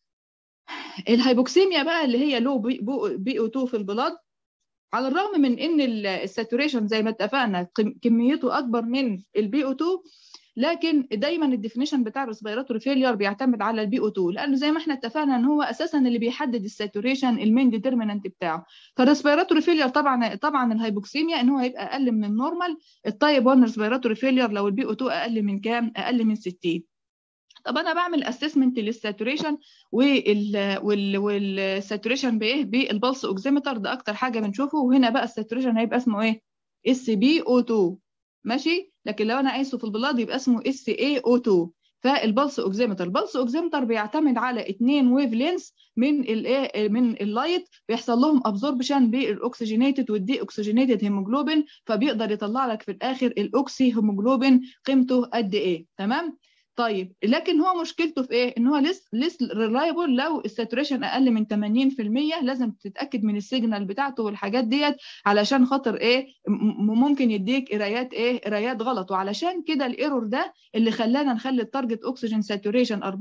[SPEAKER 1] الهايبوكسيميا بقى اللي هي لو بي او 2 في البلاد على الرغم من ان الساتوريشن زي ما اتفقنا كميته اكبر من البي او 2 لكن دايما الديفينيشن بتاع الريسبيراتوري فيلير بيعتمد على البي او 2 لانه زي ما احنا اتفقنا ان هو اساسا اللي بيحدد الساتوريشن المين ديترمينانت بتاعه فالريسبيراتوري فيلير طبعا طبعا الهايبوكسيميا ان هو هيبقى اقل من النورمال التايب 1 ريسبيراتوري فيلير لو البي او 2 اقل من كام اقل من 60 طب انا بعمل اسسمنت للساتوريشن وال وال والساتوريشن بايه بالبلس اوكسيمتر ده اكتر حاجه بنشوفه وهنا بقى الساتوريشن هيبقى اسمه ايه اس بي او 2 ماشي لكن لو انا قايسه في البلاد يبقى اسمه اس اي او 2 فالبلس اوكسيمتر البلس اوكسيمتر بيعتمد على اثنين ويف لينس من الايه من اللايت بيحصل لهم ابزوربشن بالاكسجينيتد والدي اوكسجينيتد هيموجلوبين فبيقدر يطلع لك في الاخر الاوكسي هيموجلوبين قيمته قد ايه تمام طيب لكن هو مشكلته في ايه؟ ان هو ليس ليس ريلايبل لو الساتوريشن اقل من 80% لازم تتاكد من السيجنال بتاعته والحاجات ديت علشان خاطر ايه ممكن يديك قرايات ايه؟ قرايات غلط وعلشان كده الايرور ده اللي خلانا نخلي التارجت اوكسجين ساتوريشن 94%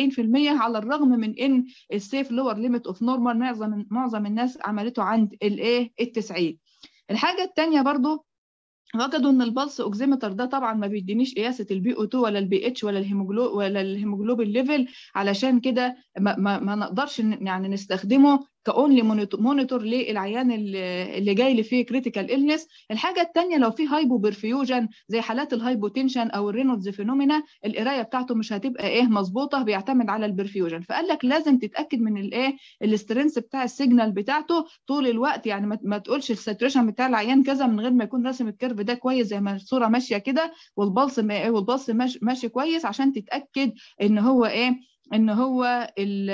[SPEAKER 1] على الرغم من ان السيف لور ليميت اوف نورمال معظم معظم الناس عملته عند الايه؟ ال 90 الحاجه الثانيه برضو وجدوا ان البلس اوكسيمتر ده طبعا ما بيدينيش قياسه البي او 2 ولا البي اتش ولا الهيموجلو ولا الهيموجلوبين ليفل علشان كده ما, ما, ما نقدرش يعني نستخدمه كاونلي مونيتور للعيان اللي جاي لي فيه كريتيكال النس الحاجه الثانيه لو في هايبو برفيوجن زي حالات الهايبوتنشن او الرينولدز فينومينا القرايه بتاعته مش هتبقى ايه مظبوطه بيعتمد على البرفيوجن فقال لك لازم تتاكد من الايه الاسترنس بتاع السيجنال بتاعته طول الوقت يعني ما, ما تقولش الساتوريشن بتاع العيان كذا من غير ما يكون راسم الكيرف ده كويس زي ما الصوره ماشيه كده والبلس والبلس ماشي, ماشي كويس عشان تتاكد ان هو ايه ان هو ال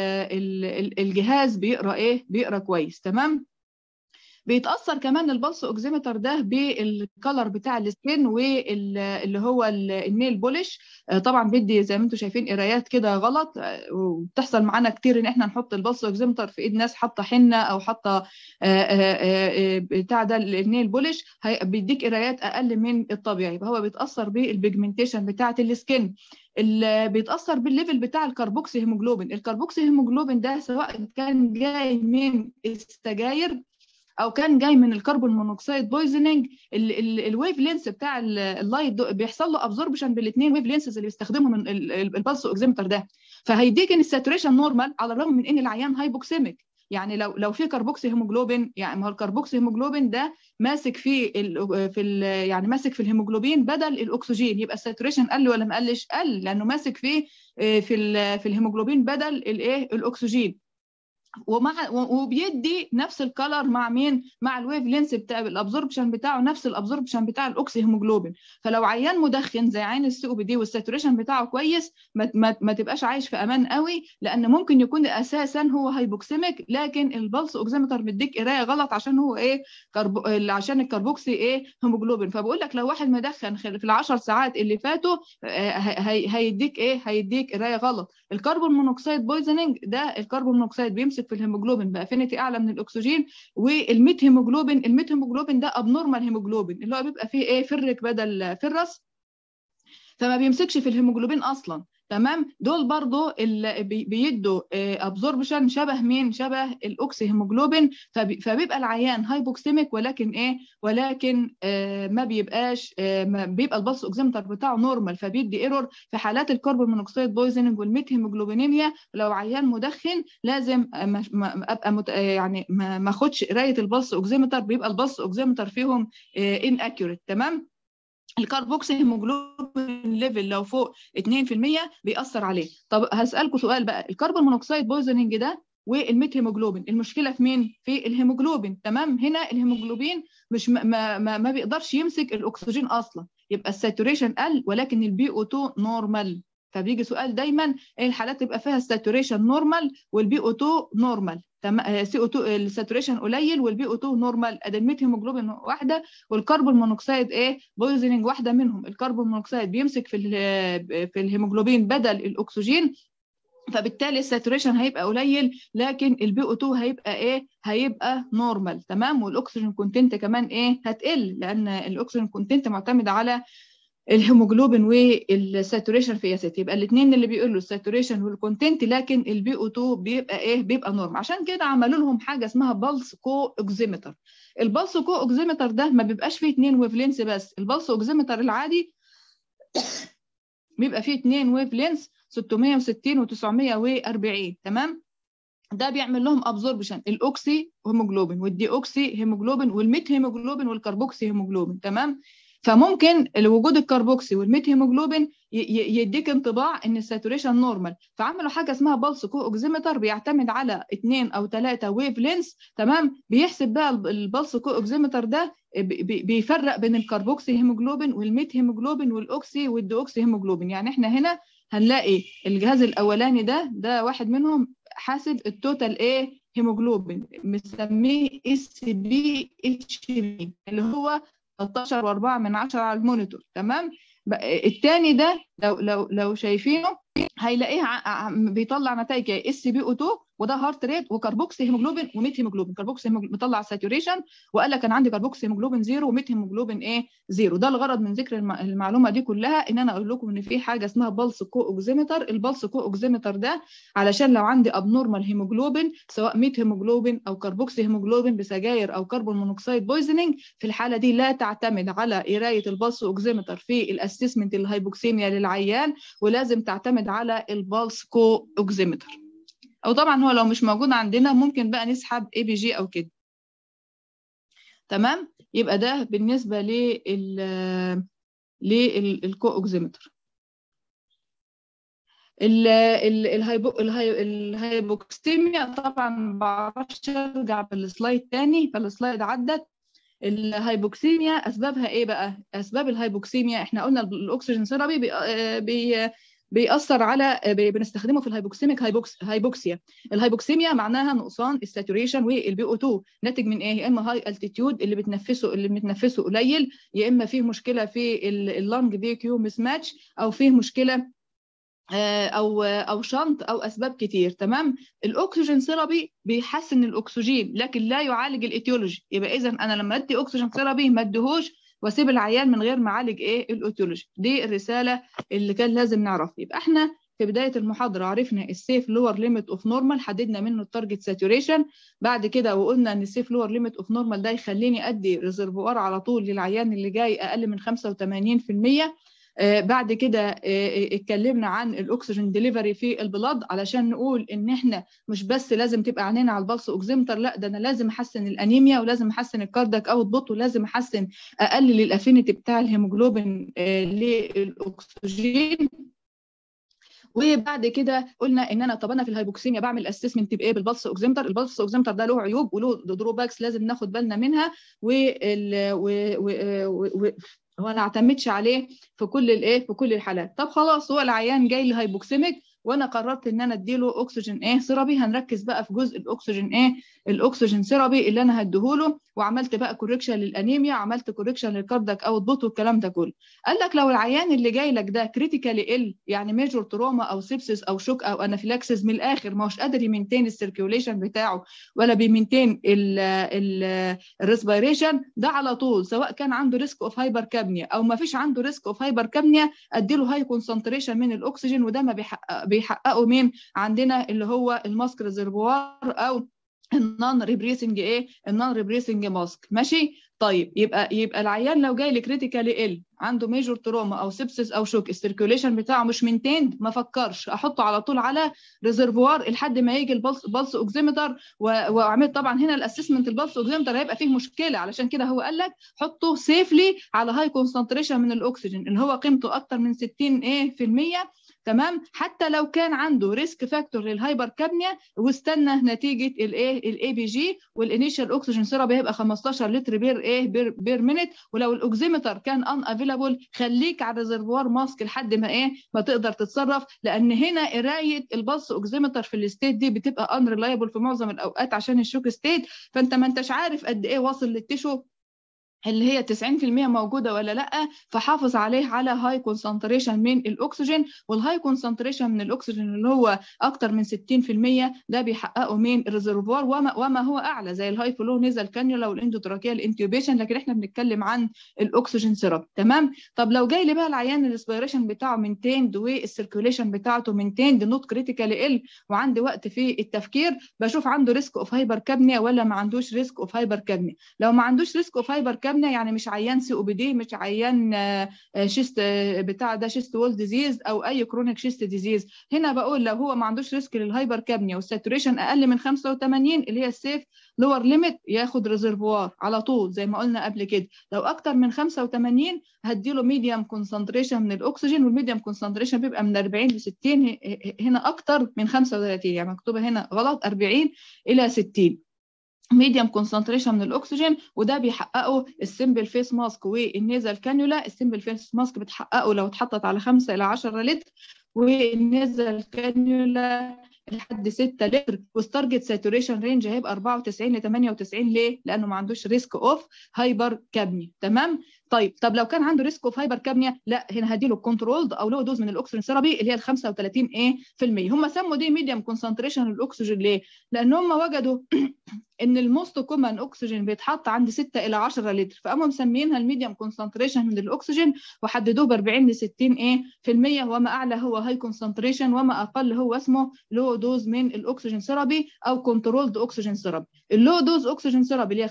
[SPEAKER 1] ال الجهاز بيقرا ايه بيقرا كويس تمام بيتاثر كمان البلس اوكسيمتر ده بالكلر بتاع السكين واللي هو النيل بولش طبعا بيدي زي ما انتم شايفين قرايات كده غلط وبتحصل معانا كتير ان احنا نحط البلس اوكسيمتر في ايد ناس حاطه حنه او حاطه بتاع ده النيل بولش بيديك قرايات اقل من الطبيعي يبقى هو بيتاثر بالبيجمنتيشن بتاعه السكين اللي بيتاثر بالليفل بتاع الكربوكسي هيموجلوبين الكربوكسي هيموجلوبين ده سواء كان جاي من السجاير او كان جاي من الكربون مونوكسيد بويزنينج الويف لينس بتاع اللايت بيحصل له ابزوربشن بالاثنين ويف لينسز اللي بيستخدمهم البلس اوكسيمتر ده فهيديك ان الساتوريشن نورمال على الرغم من ان العيان هايبوكسيميك يعني لو لو في كربوكسي هيموجلوبين يعني ما هو الكربوكسي هيموجلوبين ده ماسك في ال في ال يعني ماسك في الهيموجلوبين بدل الاكسجين يبقى الساتوريشن قل ولا ما قلش قل لانه ماسك في في ال في الهيموجلوبين بدل الايه الاكسجين ومع وبيدي نفس الكلر مع مين مع الويف لينس بتاع الابزوربشن بتاعه نفس الابزوربشن بتاع الاوكسي هيموجلوبين فلو عيان مدخن زي عين السي او بي دي والساتوريشن بتاعه كويس ما, ما, ما تبقاش عايش في امان قوي لان ممكن يكون اساسا هو هايبوكسيميك لكن البلس اوكسيمتر مديك قرايه غلط عشان هو ايه كربو... عشان الكربوكسي ايه هيموجلوبين فبقول لك لو واحد مدخن في ال10 ساعات اللي فاتوا هي... هيديك ايه هيديك قرايه غلط الكربون مونوكسيد بويزنينج ده الكربون مونوكسيد بيمسك في الهيموجلوبين بافينيتي اعلى من الاكسجين والميت هيموجلوبين الميت هيموجلوبين ده ابنورمال هيموجلوبين اللي هو بيبقى فيه ايه فرك بدل فرس فما بيمسكش في الهيموجلوبين اصلا تمام دول برضو اللي بيدوا ابزوربشن شبه مين شبه الاوكسي هيموجلوبين فبيبقى العيان هايبوكسيميك ولكن ايه ولكن آه ما بيبقاش آه ما بيبقى البلس اوكسيمتر بتاعه نورمال فبيدي ايرور في حالات الكربون مونوكسيد بويزنينج والميت هيموجلوبينيميا لو عيان مدخن لازم ابقى مت... يعني ما اخدش قرايه البلس اوكسيمتر بيبقى البلس اوكسيمتر فيهم ان اكيوريت تمام الكاربوكسي هيموجلوبين ليفل لو فوق 2% بيأثر عليه طب هسألكم سؤال بقى الكربون مونوكسيد بويزنينج ده والميت هيموجلوبين المشكله في مين في الهيموجلوبين تمام هنا الهيموجلوبين مش ما, ما, ما بيقدرش يمسك الاكسجين اصلا يبقى الساتوريشن قل ولكن البي او 2 نورمال فبيجي سؤال دايما ايه الحالات تبقى فيها الساتوريشن نورمال والبي او 2 نورمال تمام سي او 2 الساتوريشن قليل والبي او 2 نورمال ادي الميت هيموجلوبين واحده والكربون مونوكسيد ايه بويزنينج واحده منهم الكربون مونوكسيد بيمسك في في الهيموجلوبين بدل الاكسجين فبالتالي الساتوريشن هيبقى قليل لكن البي او 2 هيبقى ايه هيبقى نورمال تمام والاكسجين كونتنت كمان ايه هتقل لان الاكسجين كونتنت معتمد على الهيموجلوبين والساتوريشن في اسيت يبقى الاثنين اللي بيقولوا الساتوريشن والكونتنت لكن البي او 2 بيبقى ايه بيبقى نورمال عشان كده عملوا لهم حاجه اسمها بالس كو اوكسيمتر البلس كو اوكسيمتر ده ما بيبقاش فيه اثنين ويف لينس بس البلس اوكسيمتر العادي بيبقى فيه اثنين ويف لينس 660 و940 تمام ده بيعمل لهم ابزوربشن الاوكسي هيموجلوبين والدي اوكسي هيموجلوبين والميت هيموجلوبين والكربوكسي هيموجلوبين تمام فممكن وجود الكربوكسي والميت هيموجلوبين يديك انطباع ان الساتوريشن نورمال فعملوا حاجه اسمها بالس كو اوكسيمتر بيعتمد على اثنين او ثلاثه ويف لينس تمام بيحسب بقى البلس كو اوكسيمتر ده بيفرق بين الكربوكسي هيموجلوبين والميت هيموجلوبين والاوكسي والديوكسي هيموجلوبين يعني احنا هنا هنلاقي الجهاز الاولاني ده ده واحد منهم حاسب التوتال ايه هيموجلوبين مسميه اس بي اتش بي اللي هو 13 و4 من 10 على المونيتور تمام الثاني ده لو لو لو شايفينه هيلاقيه بيطلع نتائج اس بي او 2 وده هارت ريت وكربوكسي هيموجلوبين وميت هيموجلوبين كربوكسي بيطلع ساتوريشن وقال لك انا عندي كربوكسي هيموجلوبين زيرو وميت هيموجلوبين ايه زيرو ده الغرض من ذكر المعلومه دي كلها ان انا اقول لكم ان في حاجه اسمها بلس كو اوكسيمتر البلس كو اوكسيمتر ده علشان لو عندي ابنورمال هيموجلوبين سواء ميت هيموجلوبين او كربوكسي هيموجلوبين بسجاير او كربون مونوكسيد بويزنينج في الحاله دي لا تعتمد على قرايه البلس اوكسيمتر في الاسسمنت الهايبوكسيميا للعيان ولازم تعتمد على البلس كو اوكسيمتر او طبعا هو لو مش موجود عندنا ممكن بقى نسحب اي بي جي او كده تمام يبقى ده بالنسبه لل للكو اوكسيمتر الهايبوكسيميا طبعا ما بعرفش ارجع بالسلايد تاني فالسلايد عدت الهايبوكسيميا اسبابها ايه بقى اسباب الهايبوكسيميا احنا قلنا الاكسجين ثيرابي بي بي بيأثر على بنستخدمه في الهايبوكسيميك هايبوكس هايبوكسيا الهايبوكسيميا معناها نقصان الساتوريشن والبي او 2 ناتج من ايه يا اما هاي التيتيود اللي بتنفسه اللي بنتنفسه قليل يا اما فيه مشكله في اللنج في كيو مس ماتش او فيه مشكله او او شنط او اسباب كتير تمام الاكسجين ثيرابي بيحسن الاكسجين لكن لا يعالج الايتيولوجي يبقى اذا انا لما ادي اكسجين ثيرابي ما اديهوش واسيب العيان من غير ما اعالج ايه الايتيولوجي دي الرساله اللي كان لازم نعرفها يبقى احنا في بدايه المحاضره عرفنا السيف لور ليميت اوف نورمال حددنا منه التارجت ساتوريشن بعد كده وقلنا ان السيف لور ليميت اوف نورمال ده يخليني ادي ريزرفوار على طول للعيان اللي جاي اقل من 85% آه بعد كده آه اتكلمنا عن الاكسجين ديليفري في البلاد علشان نقول ان احنا مش بس لازم تبقى عينينا على البلس اوكسيمتر لا ده انا لازم احسن الانيميا ولازم احسن الكاردك اوت بوت ولازم احسن اقلل الافينيتي بتاع الهيموجلوبين آه للاكسجين وبعد كده قلنا ان انا طب انا في الهايبوكسيميا بعمل اسسمنت بايه بالبلس اوكسيمتر البلس اوكسيمتر ده له عيوب وله دروباكس لازم ناخد بالنا منها وال و... و... و... هو انا اعتمدش عليه في كل الايه في كل الحالات طب خلاص هو العيان جاي لي هايبوكسيميك وانا قررت ان انا اديله اكسجين ايه سيرابي هنركز بقى في جزء الاكسجين ايه الاكسجين سيرابي اللي انا هديهوله وعملت بقى كوركشن للانيميا عملت كوركشن للكاردك اوت بوت والكلام ده كله قال لك لو العيان اللي جاي لك ده كريتيكالي ال يعني ميجور تروما او سيبسس او شوك او انافيلاكسس من الاخر ما هوش قادر يمنتين السيركيوليشن بتاعه ولا بيمنتين الريسبيريشن ده على طول سواء كان عنده ريسك اوف هايبر كابنيا او ما فيش عنده ريسك اوف هايبر كابنيا اديله هاي كونسنتريشن من الاكسجين وده ما بيحقق بيحققوا مين عندنا اللي هو الماسك ريزرفوار او النون ريبريسنج ايه النون ريبريسنج ماسك ماشي طيب يبقى يبقى العيان لو جاي لي كريتيكالي ال عنده ميجور تروما او سبسس او شوك السيركيوليشن بتاعه مش مينتيند ما فكرش احطه على طول على ريزرفوار لحد ما يجي البلس بلس اوكسيمتر واعمل طبعا هنا الاسسمنت البلس اوكسيمتر هيبقى فيه مشكله علشان كده هو قال لك حطه سيفلي على هاي كونسنتريشن من الاكسجين اللي هو قيمته اكتر من 60 ايه في المية تمام حتى لو كان عنده ريسك فاكتور للهايبر كابنيا واستنى نتيجه الايه الاي بي جي والانيشال اوكسجين سيرابي هيبقى 15 لتر بير ايه بير, بير مينيت ولو الاوكسيمتر كان ان افيلابل خليك على الريزرفوار ماسك لحد ما ايه ما تقدر تتصرف لان هنا قرايه البلس اوكسيمتر في الستيت دي بتبقى ان ريلايبل في معظم الاوقات عشان الشوك ستيت فانت ما انتش عارف قد ايه واصل للتشو اللي هي 90% موجوده ولا لا فحافظ عليه على هاي كونسنتريشن من الاكسجين والهاي كونسنتريشن من الاكسجين اللي هو اكتر من 60% ده بيحققه من الريزرفوار وما, وما هو اعلى زي الهاي فلو نيزل كانيولا والاندوتراكيال انتيوبيشن لكن احنا بنتكلم عن الاكسجين سيرب تمام طب لو جاي لي بقى العيان الريسبيريشن بتاعه مينتيند والسيركيوليشن بتاعته مينتيند نوت كريتيكال ال وعندي وقت في التفكير بشوف عنده ريسك اوف هايبر كابنيا ولا ما عندوش ريسك اوف هايبر كابنيا لو ما عندوش ريسك اوف هايبر كابنيا يعني مش عيان سي او بي دي مش عيان شيست بتاع ده شيست وول ديزيز او اي كرونيك شيست ديزيز هنا بقول لو هو ما عندوش ريسك للهايبر كابنيا والساتوريشن اقل من 85 اللي هي السيف لور ليميت ياخد ريزرفوار على طول زي ما قلنا قبل كده لو اكتر من 85 هديله ميديوم كونسنتريشن من الاكسجين والميديوم كونسنتريشن بيبقى من 40 ل 60 هنا اكتر من 35 يعني مكتوبه هنا غلط 40 الى 60 ميديوم كونسنتريشن من الاكسجين وده بيحققه السمبل فيس ماسك والنيزل كانيولا السمبل فيس ماسك بتحققه لو اتحطت على 5 الى 10 لتر والنيزل كانيولا لحد 6 لتر والتارجت ساتوريشن رينج هيبقى 94 ل 98 ليه؟ لانه ما عندوش ريسك اوف هايبر كابني تمام؟ طيب طب لو كان عنده ريسك اوف هايبر كابنيا لا هنا هديله كنترولد او لو دوز من الاكسجين ثيرابي اللي هي ال 35 ايه في المية هم سموا دي ميديوم كونسنتريشن الاكسجين ليه؟ لان هم وجدوا ان الموست كومن اكسجين بيتحط عند 6 الى 10 لتر فقاموا مسمينها الميديوم كونسنتريشن من الاكسجين وحددوه ب 40 ل 60 ايه في المية وما اعلى هو هاي كونسنتريشن وما اقل هو اسمه لو دوز من الاكسجين ثيرابي او كنترولد اكسجين ثيرابي اللو دوز اكسجين ثيرابي اللي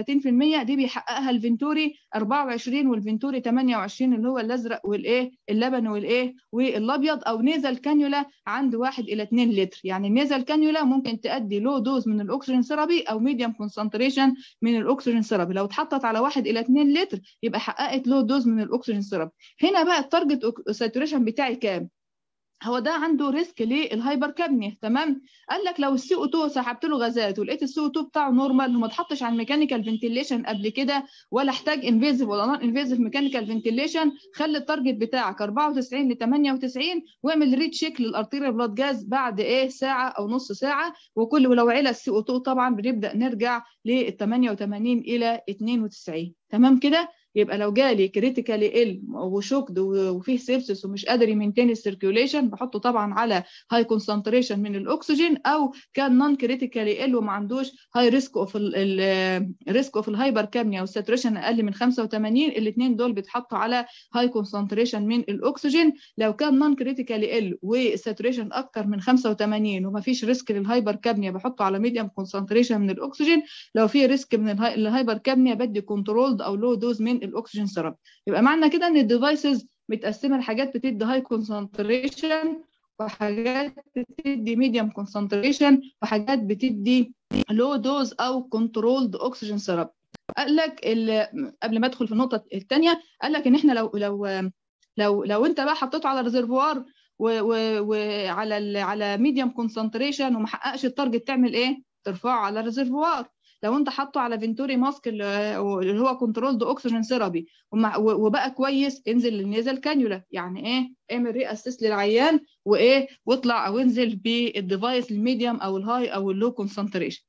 [SPEAKER 1] هي 35% دي بيحققها الفنتوري 24 والفنتوري 28 اللي هو الازرق والايه اللبن والايه والابيض او نيزل كانيولا عند 1 الى 2 لتر يعني النيزل كانيولا ممكن تؤدي لو دوز من الاكسجين ثيرابي او ميديوم كونسنتريشن من الاكسجين ثيرابي لو اتحطت على 1 الى 2 لتر يبقى حققت لو دوز من الاكسجين ثيرابي هنا بقى التارجت ساتوريشن بتاعي كام هو ده عنده ريسك للهايبر كابنيا تمام قال لك لو السي او 2 سحبت له غازات ولقيت السي او 2 بتاعه نورمال وما اتحطش على الميكانيكال فنتيليشن قبل كده ولا احتاج انفيزيف ولا نون انفيزيف ميكانيكال فنتيليشن خلي التارجت بتاعك 94 ل 98 واعمل ريت شيك للارتيريال بلاد جاز بعد ايه ساعه او نص ساعه وكل ولو علا السي او 2 طبعا بنبدا نرجع لل 88 الى 92 تمام كده يبقى لو جالي كريتيكالي ال وشوكد وفيه سيبسس ومش قادر يمنتين السيركيوليشن بحطه طبعا على هاي كونسنتريشن من الاكسجين او كان نون كريتيكالي ال وما عندوش هاي ريسك اوف الريسك اوف الهايبر كابنيا والساتوريشن اقل من 85 الاثنين دول بيتحطوا على هاي كونسنتريشن من الاكسجين لو كان نون كريتيكالي ال والساتوريشن اكتر من 85 وما فيش ريسك للهايبر كابنيا بحطه على ميديوم كونسنتريشن من الاكسجين لو في ريسك من الهايبر كابنيا بدي كنترولد او لو دوز من الاكسجين سيرب يبقى معنى كده ان الديفايسز متقسمه لحاجات بتدي هاي كونسنتريشن وحاجات بتدي ميديوم كونسنتريشن وحاجات بتدي لو دوز او كنترولد اكسجين سيرب قال لك قبل ما ادخل في النقطه الثانيه قال لك ان احنا لو لو لو لو انت بقى حطيته على ريزرفوار وعلى ال على ميديوم كونسنتريشن وما حققش التارجت تعمل ايه؟ ترفعه على ريزرفوار لو انت حاطه على فينتوري ماسك اللي هو كنترولد اكسجين ثيرابي وبقى كويس انزل للنيزل كانيولا يعني ايه اعمل ري اسيس للعيان وايه واطلع او انزل بالديفايس الميديوم او الهاي او اللو كونسنتريشن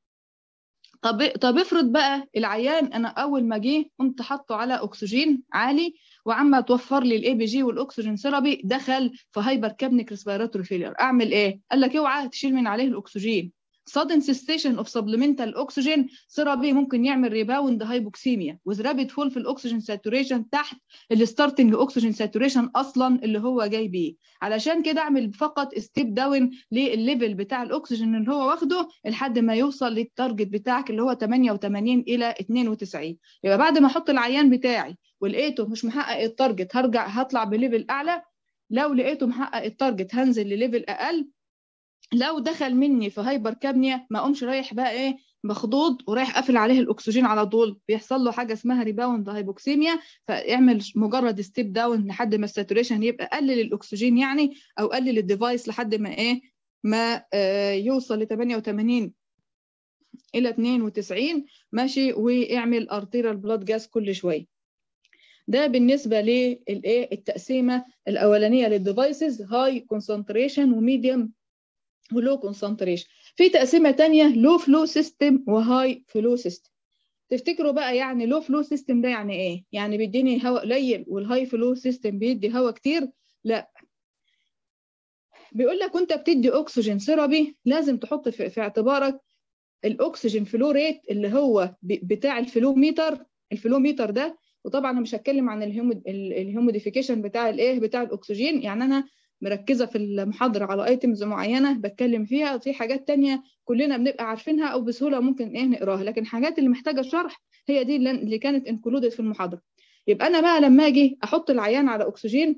[SPEAKER 1] طب طب افرض بقى العيان انا اول ما جه قمت حاطه على اكسجين عالي وعما توفر لي الاي بي جي والاكسجين ثيرابي دخل في هايبر كابنيك ريسبيراتوري فيلير اعمل ايه؟ قال لك اوعى تشيل من عليه الاكسجين sudden cessation of supplemental oxygen therapy ممكن يعمل ريباوند هايبوكسيميا with rapid fall في الاكسجين ساتوريشن تحت الستارتنج اوكسجين ساتوريشن اصلا اللي هو جاي بيه علشان كده اعمل فقط ستيب داون للليفل بتاع الاكسجين اللي هو واخده لحد ما يوصل للتارجت بتاعك اللي هو 88 الى 92 يبقى بعد ما احط العيان بتاعي ولقيته مش محقق التارجت هرجع هطلع بليفل اعلى لو لقيته محقق التارجت هنزل لليفل اقل لو دخل مني في هايبر كابنيا ما اقومش رايح بقى ايه مخضوض ورايح قافل عليه الاكسجين على طول بيحصل له حاجه اسمها ريباوند هايبوكسيميا فاعمل مجرد ستيب داون لحد ما الساتوريشن يبقى قلل الاكسجين يعني او قلل الديفايس لحد ما ايه ما آه يوصل ل 88 الى 92 ماشي واعمل ارتيرال بلاد جاز كل شويه ده بالنسبه للايه التقسيمه الاولانيه للديفايسز هاي كونسنتريشن وميديوم ولو كونسنتريشن في تقسيمه تانية لو فلو سيستم وهاي فلو سيستم تفتكروا بقى يعني لو فلو سيستم ده يعني ايه يعني بيديني هواء قليل والهاي فلو سيستم بيدي هواء كتير لا بيقول لك وانت بتدي اكسجين ثيرابي لازم تحط في, في اعتبارك الاكسجين فلو ريت اللي هو بتاع الفلو ميتر الفلو ميتر ده وطبعا انا مش هتكلم عن الهيوموديفيكيشن بتاع الايه بتاع الاكسجين يعني انا مركزه في المحاضره على ايتمز معينه بتكلم فيها في حاجات تانية كلنا بنبقى عارفينها او بسهوله ممكن ايه نقراها لكن الحاجات اللي محتاجه شرح هي دي اللي كانت انكلودد في المحاضره يبقى انا بقى لما اجي احط العيان على اكسجين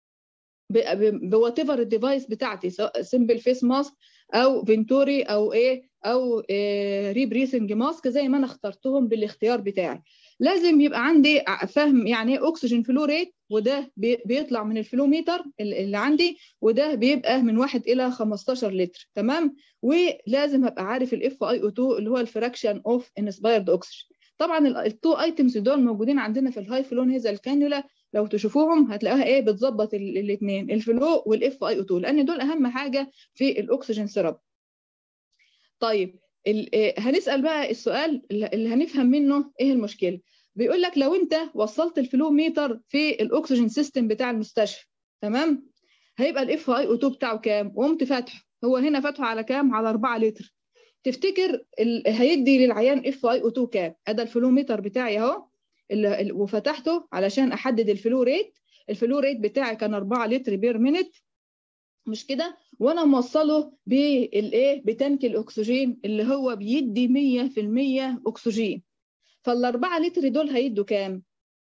[SPEAKER 1] بوات ايفر الديفايس بتاعتي سواء سمبل فيس ماسك او فينتوري او ايه او إيه ريبريسنج ماسك زي ما انا اخترتهم بالاختيار بتاعي لازم يبقى عندي فهم يعني ايه اكسجين فلو ريت وده بيطلع من الفلوميتر اللي عندي وده بيبقى من 1 الى 15 لتر تمام ولازم ابقى عارف الاف اي او 2 اللي هو الفراكشن اوف انسبايرد اوكسجين طبعا التو ايتمز دول موجودين عندنا في الهاي فلو نيزل كانيولا لو تشوفوهم هتلاقوها ايه بتظبط الاثنين الفلو والاف اي او 2 لان دول اهم حاجه في الاكسجين سيرب طيب هنسال بقى السؤال اللي هنفهم منه ايه المشكله بيقول لك لو انت وصلت الفلو ميتر في الاكسجين سيستم بتاع المستشفى تمام هيبقى الاف اي او 2 بتاعه كام وقمت فاتحه هو هنا فاتحه على كام على 4 لتر تفتكر هيدي للعيان اف اي او 2 كام ادي الفلو ميتر بتاعي اهو وفتحته علشان احدد الفلو ريت الفلو ريت بتاعي كان 4 لتر بير مينت مش كده وانا موصله بالايه بتنك الاكسجين اللي هو بيدي 100% اكسجين فالأربعة لتر دول هيدوا كام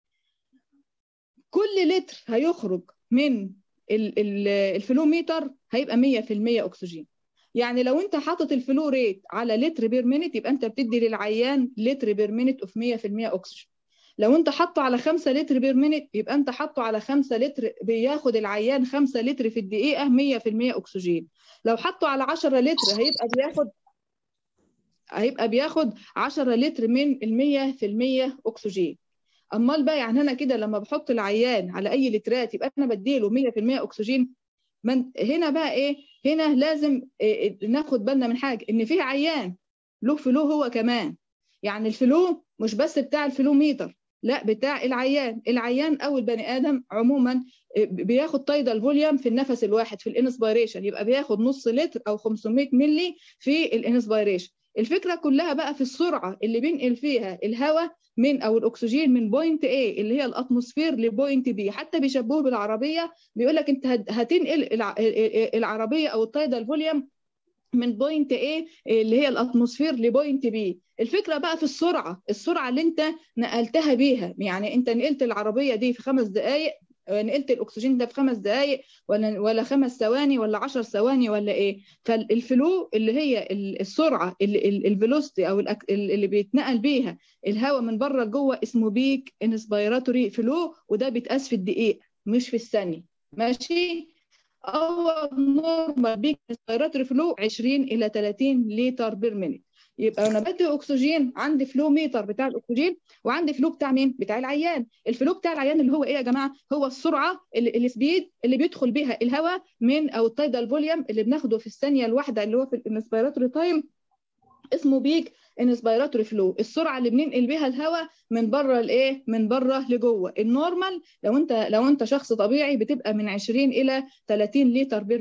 [SPEAKER 1] كل لتر هيخرج من الفلوميتر هيبقى 100% اكسجين يعني لو انت حاطط الفلو ريت على لتر بير مينت يبقى انت بتدي للعيان لتر بير مينت اوف 100% اكسجين لو انت حاطه على 5 لتر بير مينت يبقى انت حاطه على 5 لتر بياخد العيان 5 لتر في الدقيقه 100% اكسجين لو حطه على 10 لتر هيبقى بياخد هيبقى بياخد 10 لتر من ال 100% اكسجين امال بقى يعني انا كده لما بحط العيان على اي لترات يبقى انا بديله 100% اكسجين من هنا بقى ايه هنا لازم إيه ناخد بالنا من حاجه ان في عيان له فلو هو كمان يعني الفلو مش بس بتاع الفلو ميتر لا بتاع العيان العيان او البني ادم عموما بياخد تايدال فوليوم في النفس الواحد في الانسبيريشن يبقى بياخد نص لتر او 500 ملي في الانسبيريشن الفكره كلها بقى في السرعه اللي بينقل فيها الهواء من او الاكسجين من بوينت A اللي هي الاتموسفير لبوينت B حتى بيشبهوه بالعربيه بيقول لك انت هتنقل العربيه او التايدال فوليوم من بوينت A اللي هي الاتموسفير لبوينت B الفكره بقى في السرعه السرعه اللي انت نقلتها بيها يعني انت نقلت العربيه دي في خمس دقائق نقلت الاكسجين ده في خمس دقائق ولا ولا خمس ثواني ولا 10 ثواني ولا ايه فالفلو اللي هي السرعه الفيلوسيتي او اللي بيتنقل بيها الهواء من بره لجوه اسمه بيك انسبيراتوري فلو وده بيتقاس في الدقيقه مش في الثانيه ماشي هو نورمال بيك انسبيراتوري فلو 20 الى 30 لتر بير مينيت يبقى انا بدي اكسجين عندي فلو ميتر بتاع الاكسجين وعندي فلو بتاع مين بتاع العيان الفلو بتاع العيان اللي هو ايه يا جماعه هو السرعه السبيد اللي بيدخل بيها الهواء من او التايدال فوليوم اللي بناخده في الثانيه الواحده اللي هو في الانسبيراتوري تايم اسمه بيك انسبيراتوري فلو السرعه اللي بننقل بيها الهواء من بره لايه من بره لجوه النورمال لو انت لو انت شخص طبيعي بتبقى من 20 الى 30 لتر بير مينيت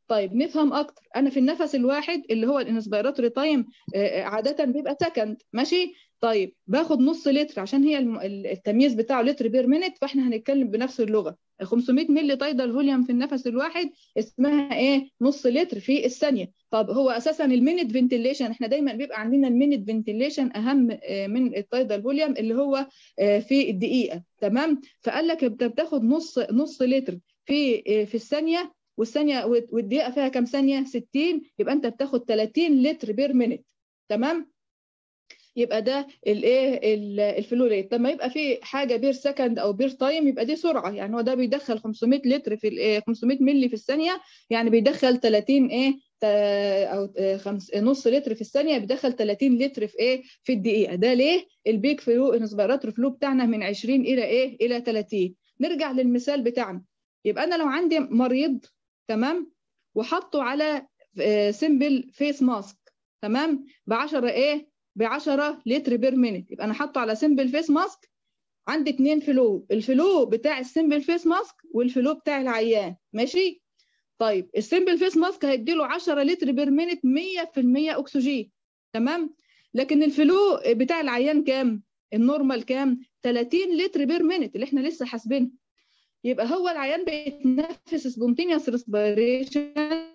[SPEAKER 1] طيب نفهم اكتر انا في النفس الواحد اللي هو الانسبيراتوري تايم عاده بيبقى سكند ماشي طيب باخد نص لتر عشان هي التمييز بتاعه لتر بير مينت فاحنا هنتكلم بنفس اللغه 500 مللي تايدال فوليوم في النفس الواحد اسمها ايه نص لتر في الثانيه طب هو اساسا المينت فنتيليشن احنا دايما بيبقى عندنا المينت فنتيليشن اهم من التايدال فوليوم اللي هو في الدقيقه تمام فقال لك انت بتاخد نص نص لتر في في الثانيه والثانيه والدقيقه فيها كام ثانيه 60 يبقى انت بتاخد 30 لتر بير مينت تمام يبقى ده الايه الفلو ريت لما يبقى في حاجه بير سكند او بير تايم يبقى دي سرعه يعني هو ده بيدخل 500 لتر في 500 مللي في الثانيه يعني بيدخل 30 ايه او خمس نص لتر في الثانيه بيدخل 30 لتر في ايه في الدقيقه ده ليه البيك فلو انسبيراتور فلو بتاعنا من 20 الى ايه الى 30 نرجع للمثال بتاعنا يبقى انا لو عندي مريض تمام وحطه على سيمبل فيس ماسك تمام ب 10 ايه ب 10 لتر بير مينت يبقى انا حاطه على سيمبل فيس ماسك عندي اتنين فلو الفلو بتاع السيمبل فيس ماسك والفلو بتاع العيان ماشي طيب السيمبل فيس ماسك هيديله 10 لتر بير مينت 100% اكسجين تمام لكن الفلو بتاع العيان كام النورمال كام 30 لتر بير مينت اللي احنا لسه حاسبينها يبقى هو العيان بيتنفس سبونتينيوس ريسبيريشن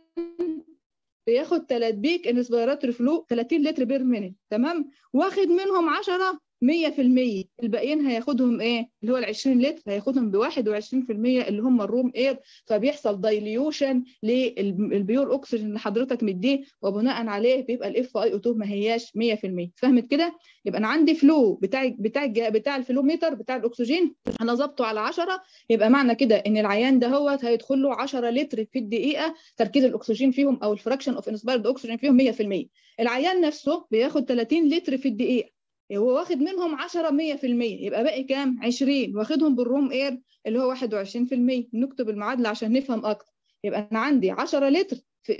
[SPEAKER 1] بياخد 3 بيك انسبيراتوري فلو 30 لتر بير مينت تمام واخد منهم 10 100% الباقيين هياخدهم ايه اللي هو ال 20 لتر هياخدهم ب 21% اللي هم الروم اير فبيحصل دايليوشن للبيور اكسجين اللي حضرتك مديه وبناء عليه بيبقى الاف اي او 2 ما هياش 100% فهمت كده يبقى انا عندي فلو بتاع بتاع بتاع الفلو ميتر بتاع الاكسجين انا ظابطه على 10 يبقى معنى كده ان العيان ده هو هيدخل له 10 لتر في الدقيقه تركيز الاكسجين فيهم او الفراكشن اوف انسبيرد اكسجين فيهم 100% العيان نفسه بياخد 30 لتر في الدقيقه هو واخد منهم 10 100% يبقى باقي كام 20 واخدهم بالروم اير اللي هو 21% نكتب المعادله عشان نفهم اكتر يبقى انا عندي 10 لتر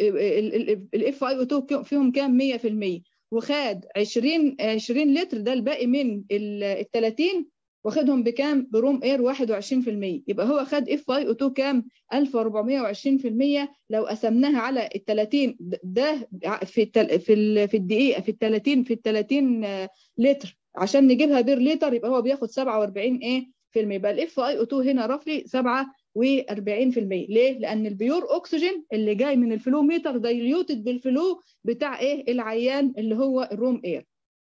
[SPEAKER 1] الاف اي او 2 فيهم كام 100% وخد 20 20 لتر ده الباقي من ال 30 واخدهم بكام بروم اير 21% يبقى هو خد اف اي او 2 كام 1420% لو قسمناها على ال 30 ده في التل... في ال... في الدقيقه في ال 30 في ال 30 لتر عشان نجيبها بير لتر يبقى هو بياخد 47 ايه في المية يبقى الاف اي او 2 هنا رفلي 47% ليه؟ لأن البيور أكسجين اللي جاي من الفلو ميتر دايليوتد بالفلو بتاع إيه؟ العيان اللي هو الروم إير.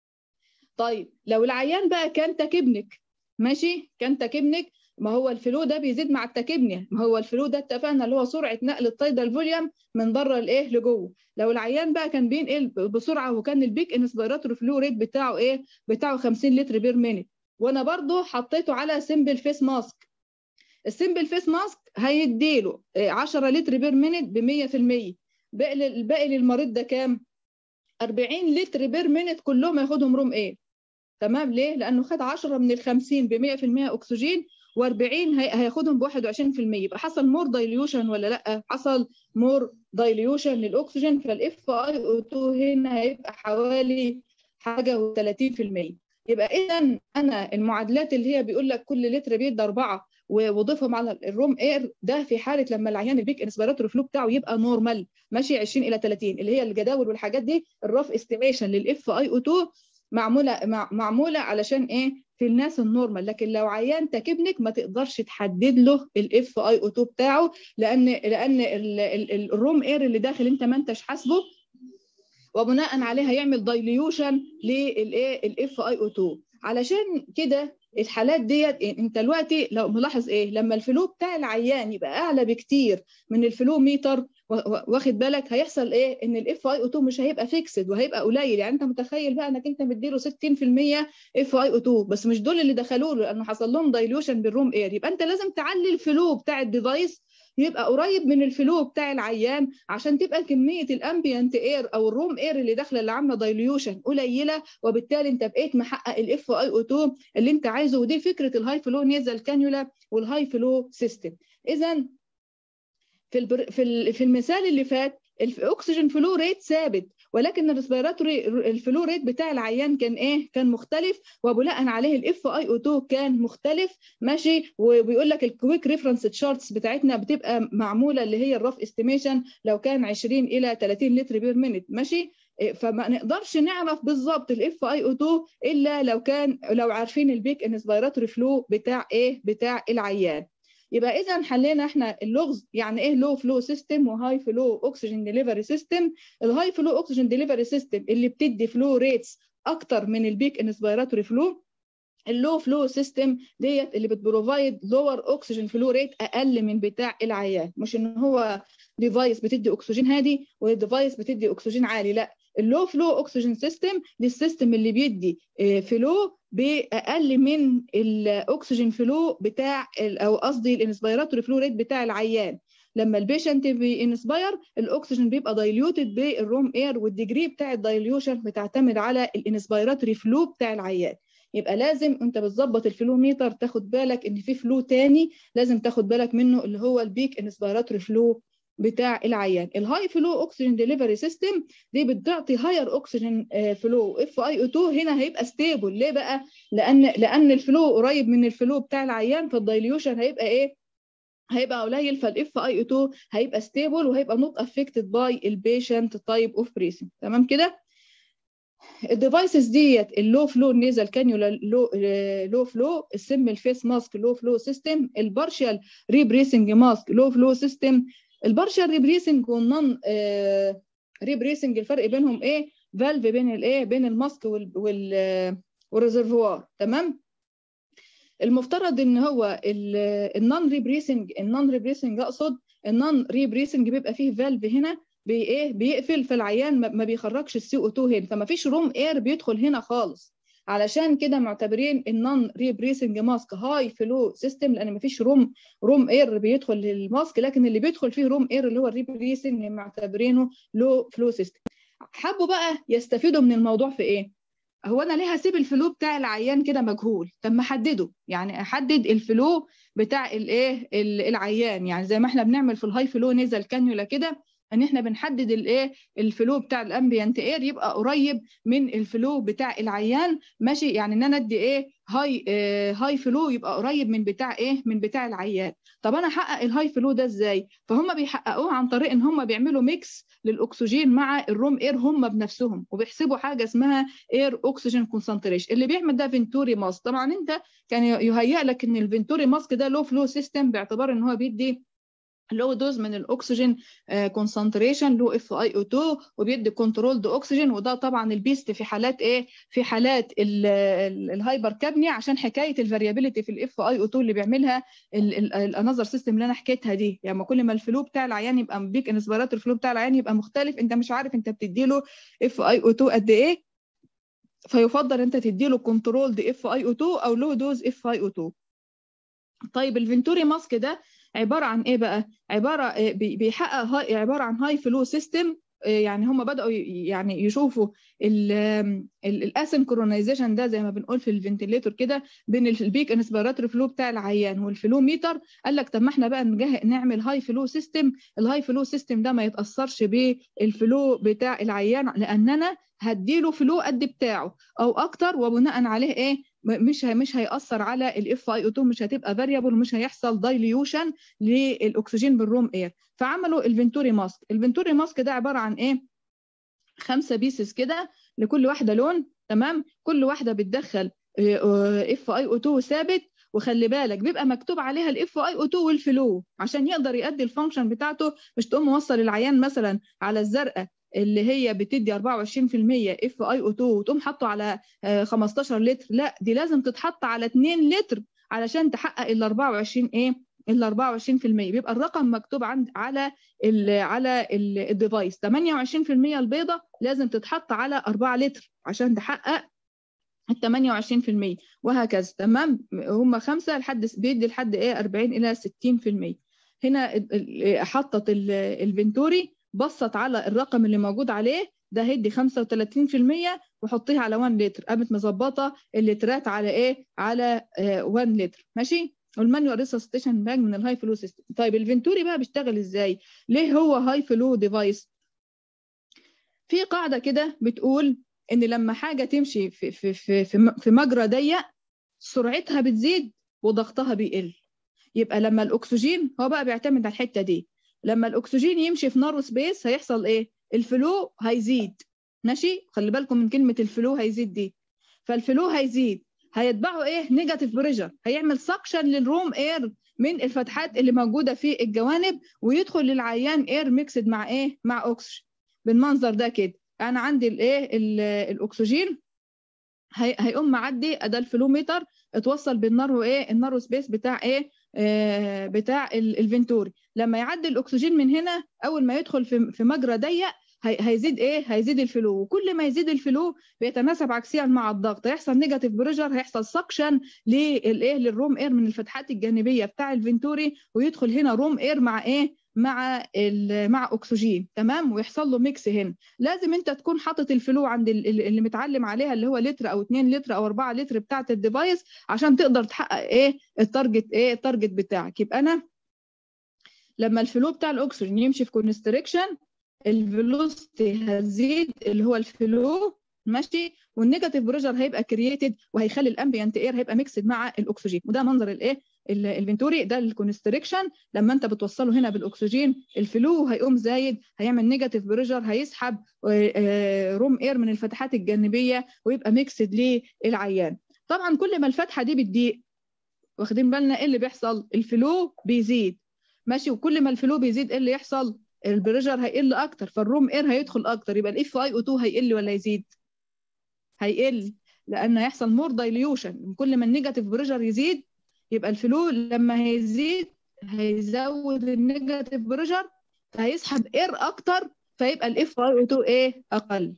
[SPEAKER 1] طيب لو العيان بقى كان تكبنك ماشي كان تكبنك ما هو الفلو ده بيزيد مع التكبنية ما هو الفلو ده اتفقنا اللي هو سرعة نقل التايدال فوليوم من بره لايه لجوه لو العيان بقى كان بينقل بسرعة وكان البيك انسبيراتور فلو ريت بتاعه ايه بتاعه 50 لتر بير مينيت وانا برضو حطيته على سيمبل فيس ماسك السيمبل فيس ماسك هيديله 10 لتر بير مينيت ب 100% باقي الباقي للمريض ده كام 40 لتر بير مينيت كلهم هياخدهم روم ايه تمام ليه لانه خد 10 من ال 50 ب 100% اكسجين و40 هياخدهم ب 21% يبقى حصل مور دايليوشن ولا لا حصل مور دايليوشن للاكسجين فالاف اي او 2 هنا هيبقى حوالي حاجه و30% يبقى اذا انا المعادلات اللي هي بيقول لك كل لتر بيدي اربعه وضيفهم على الروم اير ده في حاله لما العيان البيك انسبيراتور فلو بتاعه يبقى نورمال ماشي 20 الى 30 اللي هي الجداول والحاجات دي الرف استيميشن للاف اي او 2 معموله معموله علشان ايه في الناس النورمال لكن لو عيان تكبنك ما تقدرش تحدد له الاف اي او 2 بتاعه لان لان الروم اير اللي داخل انت ما انتش حاسبه وبناء عليه هيعمل دايليوشن للايه الاف اي او 2 علشان كده الحالات ديت انت دلوقتي لو ملاحظ ايه لما الفلو بتاع العيان يبقى اعلى بكتير من الفلو ميتر واخد بالك هيحصل ايه ان الاف اي او 2 مش هيبقى فيكسد وهيبقى قليل يعني انت متخيل بقى انك انت مديله 60% اف اي او 2 بس مش دول اللي دخلوا له لانه حصل لهم دايليوشن بالروم اير يبقى انت لازم تعلي الفلو بتاع الديفايس يبقى قريب من الفلو بتاع العيان عشان تبقى كميه الامبيانت اير او الروم اير اللي داخله اللي عامله دايليوشن قليله وبالتالي انت بقيت محقق الاف اي او 2 اللي انت عايزه ودي فكره الهاي فلو نيزل كانيولا والهاي فلو سيستم اذا في البر... في في المثال اللي فات الاكسجين فلو ريت ثابت ولكن الريسبيراتوري الفلو ريت بتاع العيان كان ايه كان مختلف وبناء عليه الاف اي او 2 كان مختلف ماشي وبيقول لك الكويك ريفرنس تشارتس بتاعتنا بتبقى معموله اللي هي الرف استيميشن لو كان 20 الى 30 لتر بير مينيت ماشي فما نقدرش نعرف بالظبط الاف اي او 2 الا لو كان لو عارفين البيك انسبيراتوري فلو بتاع ايه بتاع العيان يبقى اذا حلينا احنا اللغز يعني ايه لو فلو سيستم وهاي فلو اوكسجين ديليفري سيستم الهاي فلو اوكسجين ديليفري سيستم اللي بتدي فلو ريتس اكتر من البيك انسبيراتوري فلو اللو فلو سيستم ديت اللي بتبروفايد لور اوكسجين فلو ريت اقل من بتاع العيان مش ان هو ديفايس بتدي اكسجين هادي وديفايس بتدي اكسجين عالي لا اللو فلو اوكسجين سيستم دي السيستم اللي بيدي فلو باقل من الاكسجين فلو بتاع او قصدي الانسبيراتوري فلو ريت بتاع العيان لما البيشنت بينسباير الاكسجين بيبقى دايليوتد بالروم اير والديجري بتاع الدايليوشن بتعتمد على الانسبيراتوري فلو بتاع العيان يبقى لازم انت بتظبط الفلو ميتر تاخد بالك ان في فلو تاني لازم تاخد بالك منه اللي هو البيك انسبيراتوري فلو بتاع العيان الهاي فلو اوكسجين ديليفري سيستم دي بتعطي هاير اوكسجين فلو اف اي او 2 هنا هيبقى ستيبل ليه بقى لان لان الفلو قريب من الفلو بتاع العيان فالدايليوشن هيبقى ايه هيبقى قليل فالاف اي او 2 هيبقى ستيبل وهيبقى نوت افكتد باي البيشنت تايب اوف بريسنج تمام كده الديفايسز ديت اللو فلو نيزل كانيولا لو لو فلو السم الفيس ماسك لو فلو سيستم البارشال ريبريسنج ماسك لو فلو سيستم البارشال ريبريسنج والنون آه ريبريسنج الفرق بينهم ايه فالف بين الايه بين الماسك وال وال والريزرفوار تمام المفترض ان هو النون ريبريسنج النون ريبريسنج اقصد النون ريبريسنج بيبقى فيه فالف هنا بي ايه بيقفل في العيان ما بيخرجش السي او 2 هنا فما فيش روم اير بيدخل هنا خالص علشان كده معتبرين النون ريبريسنج ماسك هاي فلو سيستم لان ما فيش روم روم اير بيدخل للماسك لكن اللي بيدخل فيه روم اير اللي هو الريبريسنج معتبرينه لو فلو سيستم حبوا بقى يستفيدوا من الموضوع في ايه هو انا ليه هسيب الفلو بتاع العيان كده مجهول طب ما احدده يعني احدد الفلو بتاع الايه العيان يعني زي ما احنا بنعمل في الهاي فلو نزل كانيولا كده ان احنا بنحدد الايه الفلو بتاع الامبيانت اير يبقى قريب من الفلو بتاع العيان ماشي يعني ان انا ادي ايه هاي آه هاي فلو يبقى قريب من بتاع ايه من بتاع العيان طب انا احقق الهاي فلو ده ازاي فهم بيحققوه عن طريق ان هم بيعملوا ميكس للاكسجين مع الروم اير هم بنفسهم وبيحسبوا حاجه اسمها اير اوكسجين كونسنتريشن اللي بيعمل ده فينتوري ماسك طبعا انت كان يهيأ لك ان الفينتوري ماسك ده لو فلو سيستم باعتبار ان هو بيدي لو دوز من الاكسجين كونسنتريشن لو اف اي او 2 وبيدي كنترولد اكسجين وده طبعا البيست في حالات ايه في حالات الهايبر كابنيا عشان حكايه الفاريابيليتي في الاف اي او 2 اللي بيعملها الانذر سيستم اللي انا حكيتها دي يعني كل ما الفلو بتاع العيان يبقى بيك انسبيرات الفلو بتاع العيان يبقى مختلف انت مش عارف انت بتدي له اف اي او 2 قد ايه فيفضل انت تدي له كنترولد اف اي او 2 او لو دوز اف اي او 2 طيب الفنتوري ماسك ده عباره عن ايه بقى عباره بيحقق هاي عباره عن هاي فلو سيستم يعني هم بداوا يعني يشوفوا الاسنكرونايزيشن ده زي ما بنقول في الفنتليتور كده بين البيك انسبيراتوري فلو بتاع العيان والفلو ميتر قال لك طب ما احنا بقى نعمل هاي فلو سيستم الهاي فلو سيستم ده ما يتاثرش بالفلو بتاع العيان لان انا هديله فلو قد بتاعه او اكتر وبناء عليه ايه مش مش هيأثر على الاف اي او 2 مش هتبقى فاريبل ومش هيحصل دايليوشن للاكسجين بالروم اير فعملوا الفنتوري ماسك الفنتوري ماسك ده عباره عن ايه خمسه بيسز كده لكل واحده لون تمام كل واحده بتدخل اف اي او 2 ثابت وخلي بالك بيبقى مكتوب عليها الاف اي او 2 والفلو عشان يقدر يؤدي الفانكشن بتاعته مش تقوم موصل العيان مثلا على الزرقاء اللي هي بتدي 24% اف اي او 2 وتقوم حاطه على 15 لتر لا دي لازم تتحط على 2 لتر علشان تحقق ال 24 ايه ال 24% بيبقى الرقم مكتوب عند على ال على الديفايس 28% البيضه لازم تتحط على 4 لتر عشان تحقق ال 28% وهكذا تمام هم خمسه لحد بيدي لحد ايه 40 الى 60% هنا حطت الفنتوري بصت على الرقم اللي موجود عليه ده هيدي 35% وحطيها على 1 لتر قامت مظبطه اللترات على ايه على 1 لتر ماشي والمانيوال ريسستيشن باج من الهاي فلو سيستم طيب الفنتوري بقى بيشتغل ازاي ليه هو هاي فلو ديفايس في قاعده كده بتقول ان لما حاجه تمشي في في في في, في مجرى ضيق سرعتها بتزيد وضغطها بيقل يبقى لما الاكسجين هو بقى بيعتمد على الحته دي لما الاكسجين يمشي في نارو سبيس هيحصل ايه الفلو هيزيد ماشي خلي بالكم من كلمه الفلو هيزيد دي فالفلو هيزيد هيتبعه ايه نيجاتيف بريشر هيعمل سكشن للروم اير من الفتحات اللي موجوده في الجوانب ويدخل للعيان اير ميكسد مع ايه مع اوكسجين بالمنظر ده كده انا عندي الايه الاكسجين هي هيقوم معدي ده الفلوميتر اتوصل بالنارو ايه النارو سبيس بتاع ايه آه بتاع الفنتوري لما يعدي الاكسجين من هنا اول ما يدخل في في مجرى ضيق هيزيد ايه هيزيد الفلو وكل ما يزيد الفلو بيتناسب عكسيا مع الضغط هيحصل نيجاتيف بريشر هيحصل سكشن للايه للروم اير من الفتحات الجانبيه بتاع الفنتوري ويدخل هنا روم اير مع ايه مع مع اكسجين تمام ويحصل له ميكس هنا لازم انت تكون حاطط الفلو عند اللي متعلم عليها اللي هو لتر او 2 لتر او 4 لتر بتاعه الديفايس عشان تقدر تحقق ايه التارجت ايه التارجت بتاعك يبقى انا لما الفلو بتاع الاكسجين يمشي في كونستريكشن الفيلوسيتي هتزيد اللي هو الفلو ماشي والنيجاتيف بريشر هيبقى كرييتد وهيخلي الامبيانت اير هيبقى ميكسد مع الاكسجين وده منظر الايه الفنتوري ده الكونستريكشن لما انت بتوصله هنا بالاكسجين الفلو هيقوم زايد هيعمل نيجاتيف بريشر هيسحب روم اير من الفتحات الجانبيه ويبقى ميكسد للعيان طبعا كل ما الفتحه دي بتضيق واخدين بالنا ايه اللي بيحصل الفلو بيزيد ماشي وكل ما الفلو بيزيد ايه اللي يحصل البريشر هيقل اكتر فالروم اير هيدخل اكتر يبقى الاف اي او 2 هيقل ولا يزيد هيقل لان هيحصل مور دايليوشن كل ما النيجاتيف بريشر يزيد يبقى الفلو لما هيزيد هيزود النيجاتيف بريشر فهيسحب اير اكتر فيبقى الاف اي او 2 ايه اقل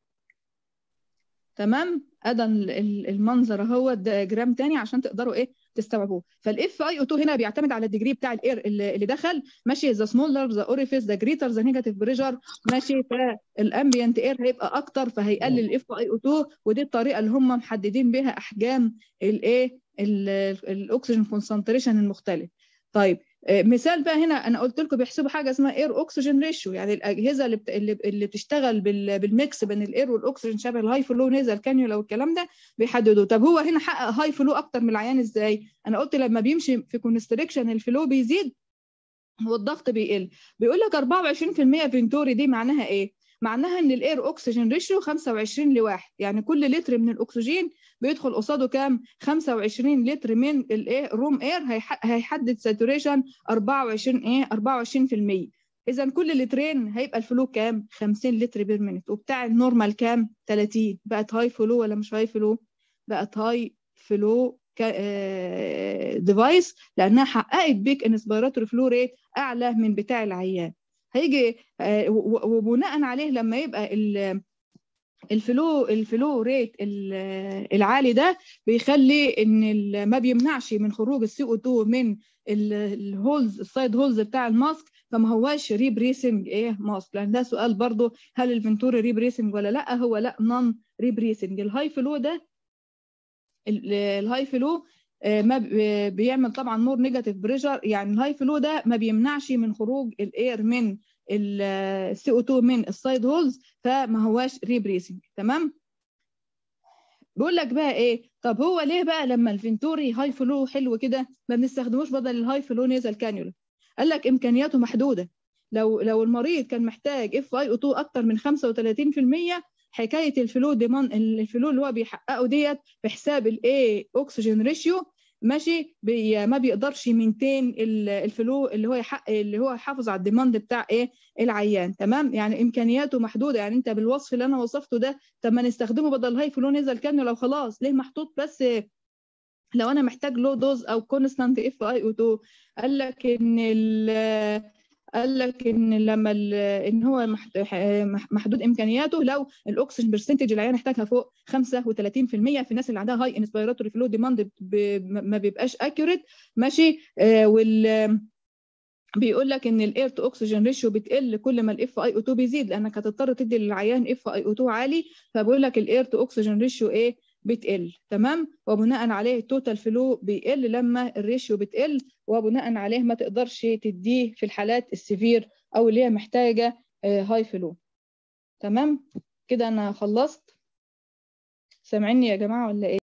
[SPEAKER 1] تمام ادى المنظر اهو دياجرام تاني عشان تقدروا ايه تستوعبوه فالاف اي او 2 هنا بيعتمد على الديجري بتاع الاير اللي دخل ماشي ذا سمولر ذا اوريفيس ذا جريتر ذا نيجاتيف بريشر ماشي فالامبيانت اير هيبقى اكتر فهيقلل الاف اي او 2 ودي الطريقه اللي هم محددين بها احجام الايه الاكسجين كونسنتريشن المختلف طيب مثال بقى هنا انا قلت لكم بيحسبوا حاجه اسمها اير اوكسجين ريشيو يعني الاجهزه اللي بت... اللي بتشتغل بال... بالميكس بين الاير والاكسجين شبه الهاي فلو نيزل كانيولا والكلام ده بيحددوا طب هو هنا حقق هاي فلو اكتر من العيان ازاي انا قلت لما بيمشي في كونستريكشن الفلو بيزيد والضغط بيقل بيقول لك 24% فينتوري دي معناها ايه معناها ان الاير اوكسجين ريشيو 25 لواحد يعني كل لتر من الاكسجين بيدخل قصاده كام 25 لتر من الايه روم اير هيحدد ساتوريشن 24 ايه 24% اذا كل لترين هيبقى الفلو كام 50 لتر بير مينت وبتاع النورمال كام 30 بقت هاي فلو ولا مش هاي فلو بقت هاي فلو ديفايس لانها حققت بيك انسبيراتوري فلو ريت اعلى من بتاع العيان هيجي وبناء عليه لما يبقى الفلو الفلو ريت العالي ده بيخلي ان ما بيمنعش من خروج السي او 2 من الهولز السايد هولز بتاع الماسك فما هواش ريبريسنج ايه ماسك لان ده سؤال برضه هل الفنتوري ريبريسنج ولا لا هو لا نون ريبريسنج الهاي فلو ده الهاي فلو ما بيعمل طبعا مور نيجاتيف بريشر يعني الهاي فلو ده ما بيمنعش من خروج الاير من السي او 2 من السايد هولز فما هواش ريبريسنج تمام بيقول لك بقى ايه طب هو ليه بقى لما الفنتوري هاي فلو حلو كده ما بنستخدموش بدل الهاي فلو نيزل كانيولا قال لك امكانياته محدوده لو لو المريض كان محتاج اف اي او 2 اكتر من 35% حكايه الفلو ديمان الفلو اللي هو بيحققه ديت بحساب الاي اوكسجين ريشيو ماشي بي ما بيقدرش يمنتين الفلو اللي هو يحقق اللي هو يحافظ على الديماند بتاع ايه العيان تمام يعني امكانياته محدوده يعني انت بالوصف اللي انا وصفته ده طب ما نستخدمه بدل هاي فلو نزل كانه لو خلاص ليه محطوط بس لو انا محتاج لو دوز او كونستانت اف اي او 2 قال لك ان قال لك ان لما ان هو محدود امكانياته لو الاكسجين برسنتج العيان احتاجها فوق 35% في الناس اللي عندها هاي انسبيراتوري فلو ديماند ما بيبقاش اكيوريت ماشي آه وال بيقول لك ان الاير تو اوكسجين ريشيو بتقل كل ما الاف اي او 2 بيزيد لانك هتضطر تدي للعيان اف اي او 2 عالي فبيقول لك الاير تو اوكسجين ريشيو ايه بتقل تمام وبناء عليه التوتال فلو بيقل لما الريشيو بتقل وبناء عليه ما تقدرش تديه في الحالات السيفير او اللي هي محتاجه هاي فلو تمام كده انا خلصت سامعيني يا جماعة ولا ايه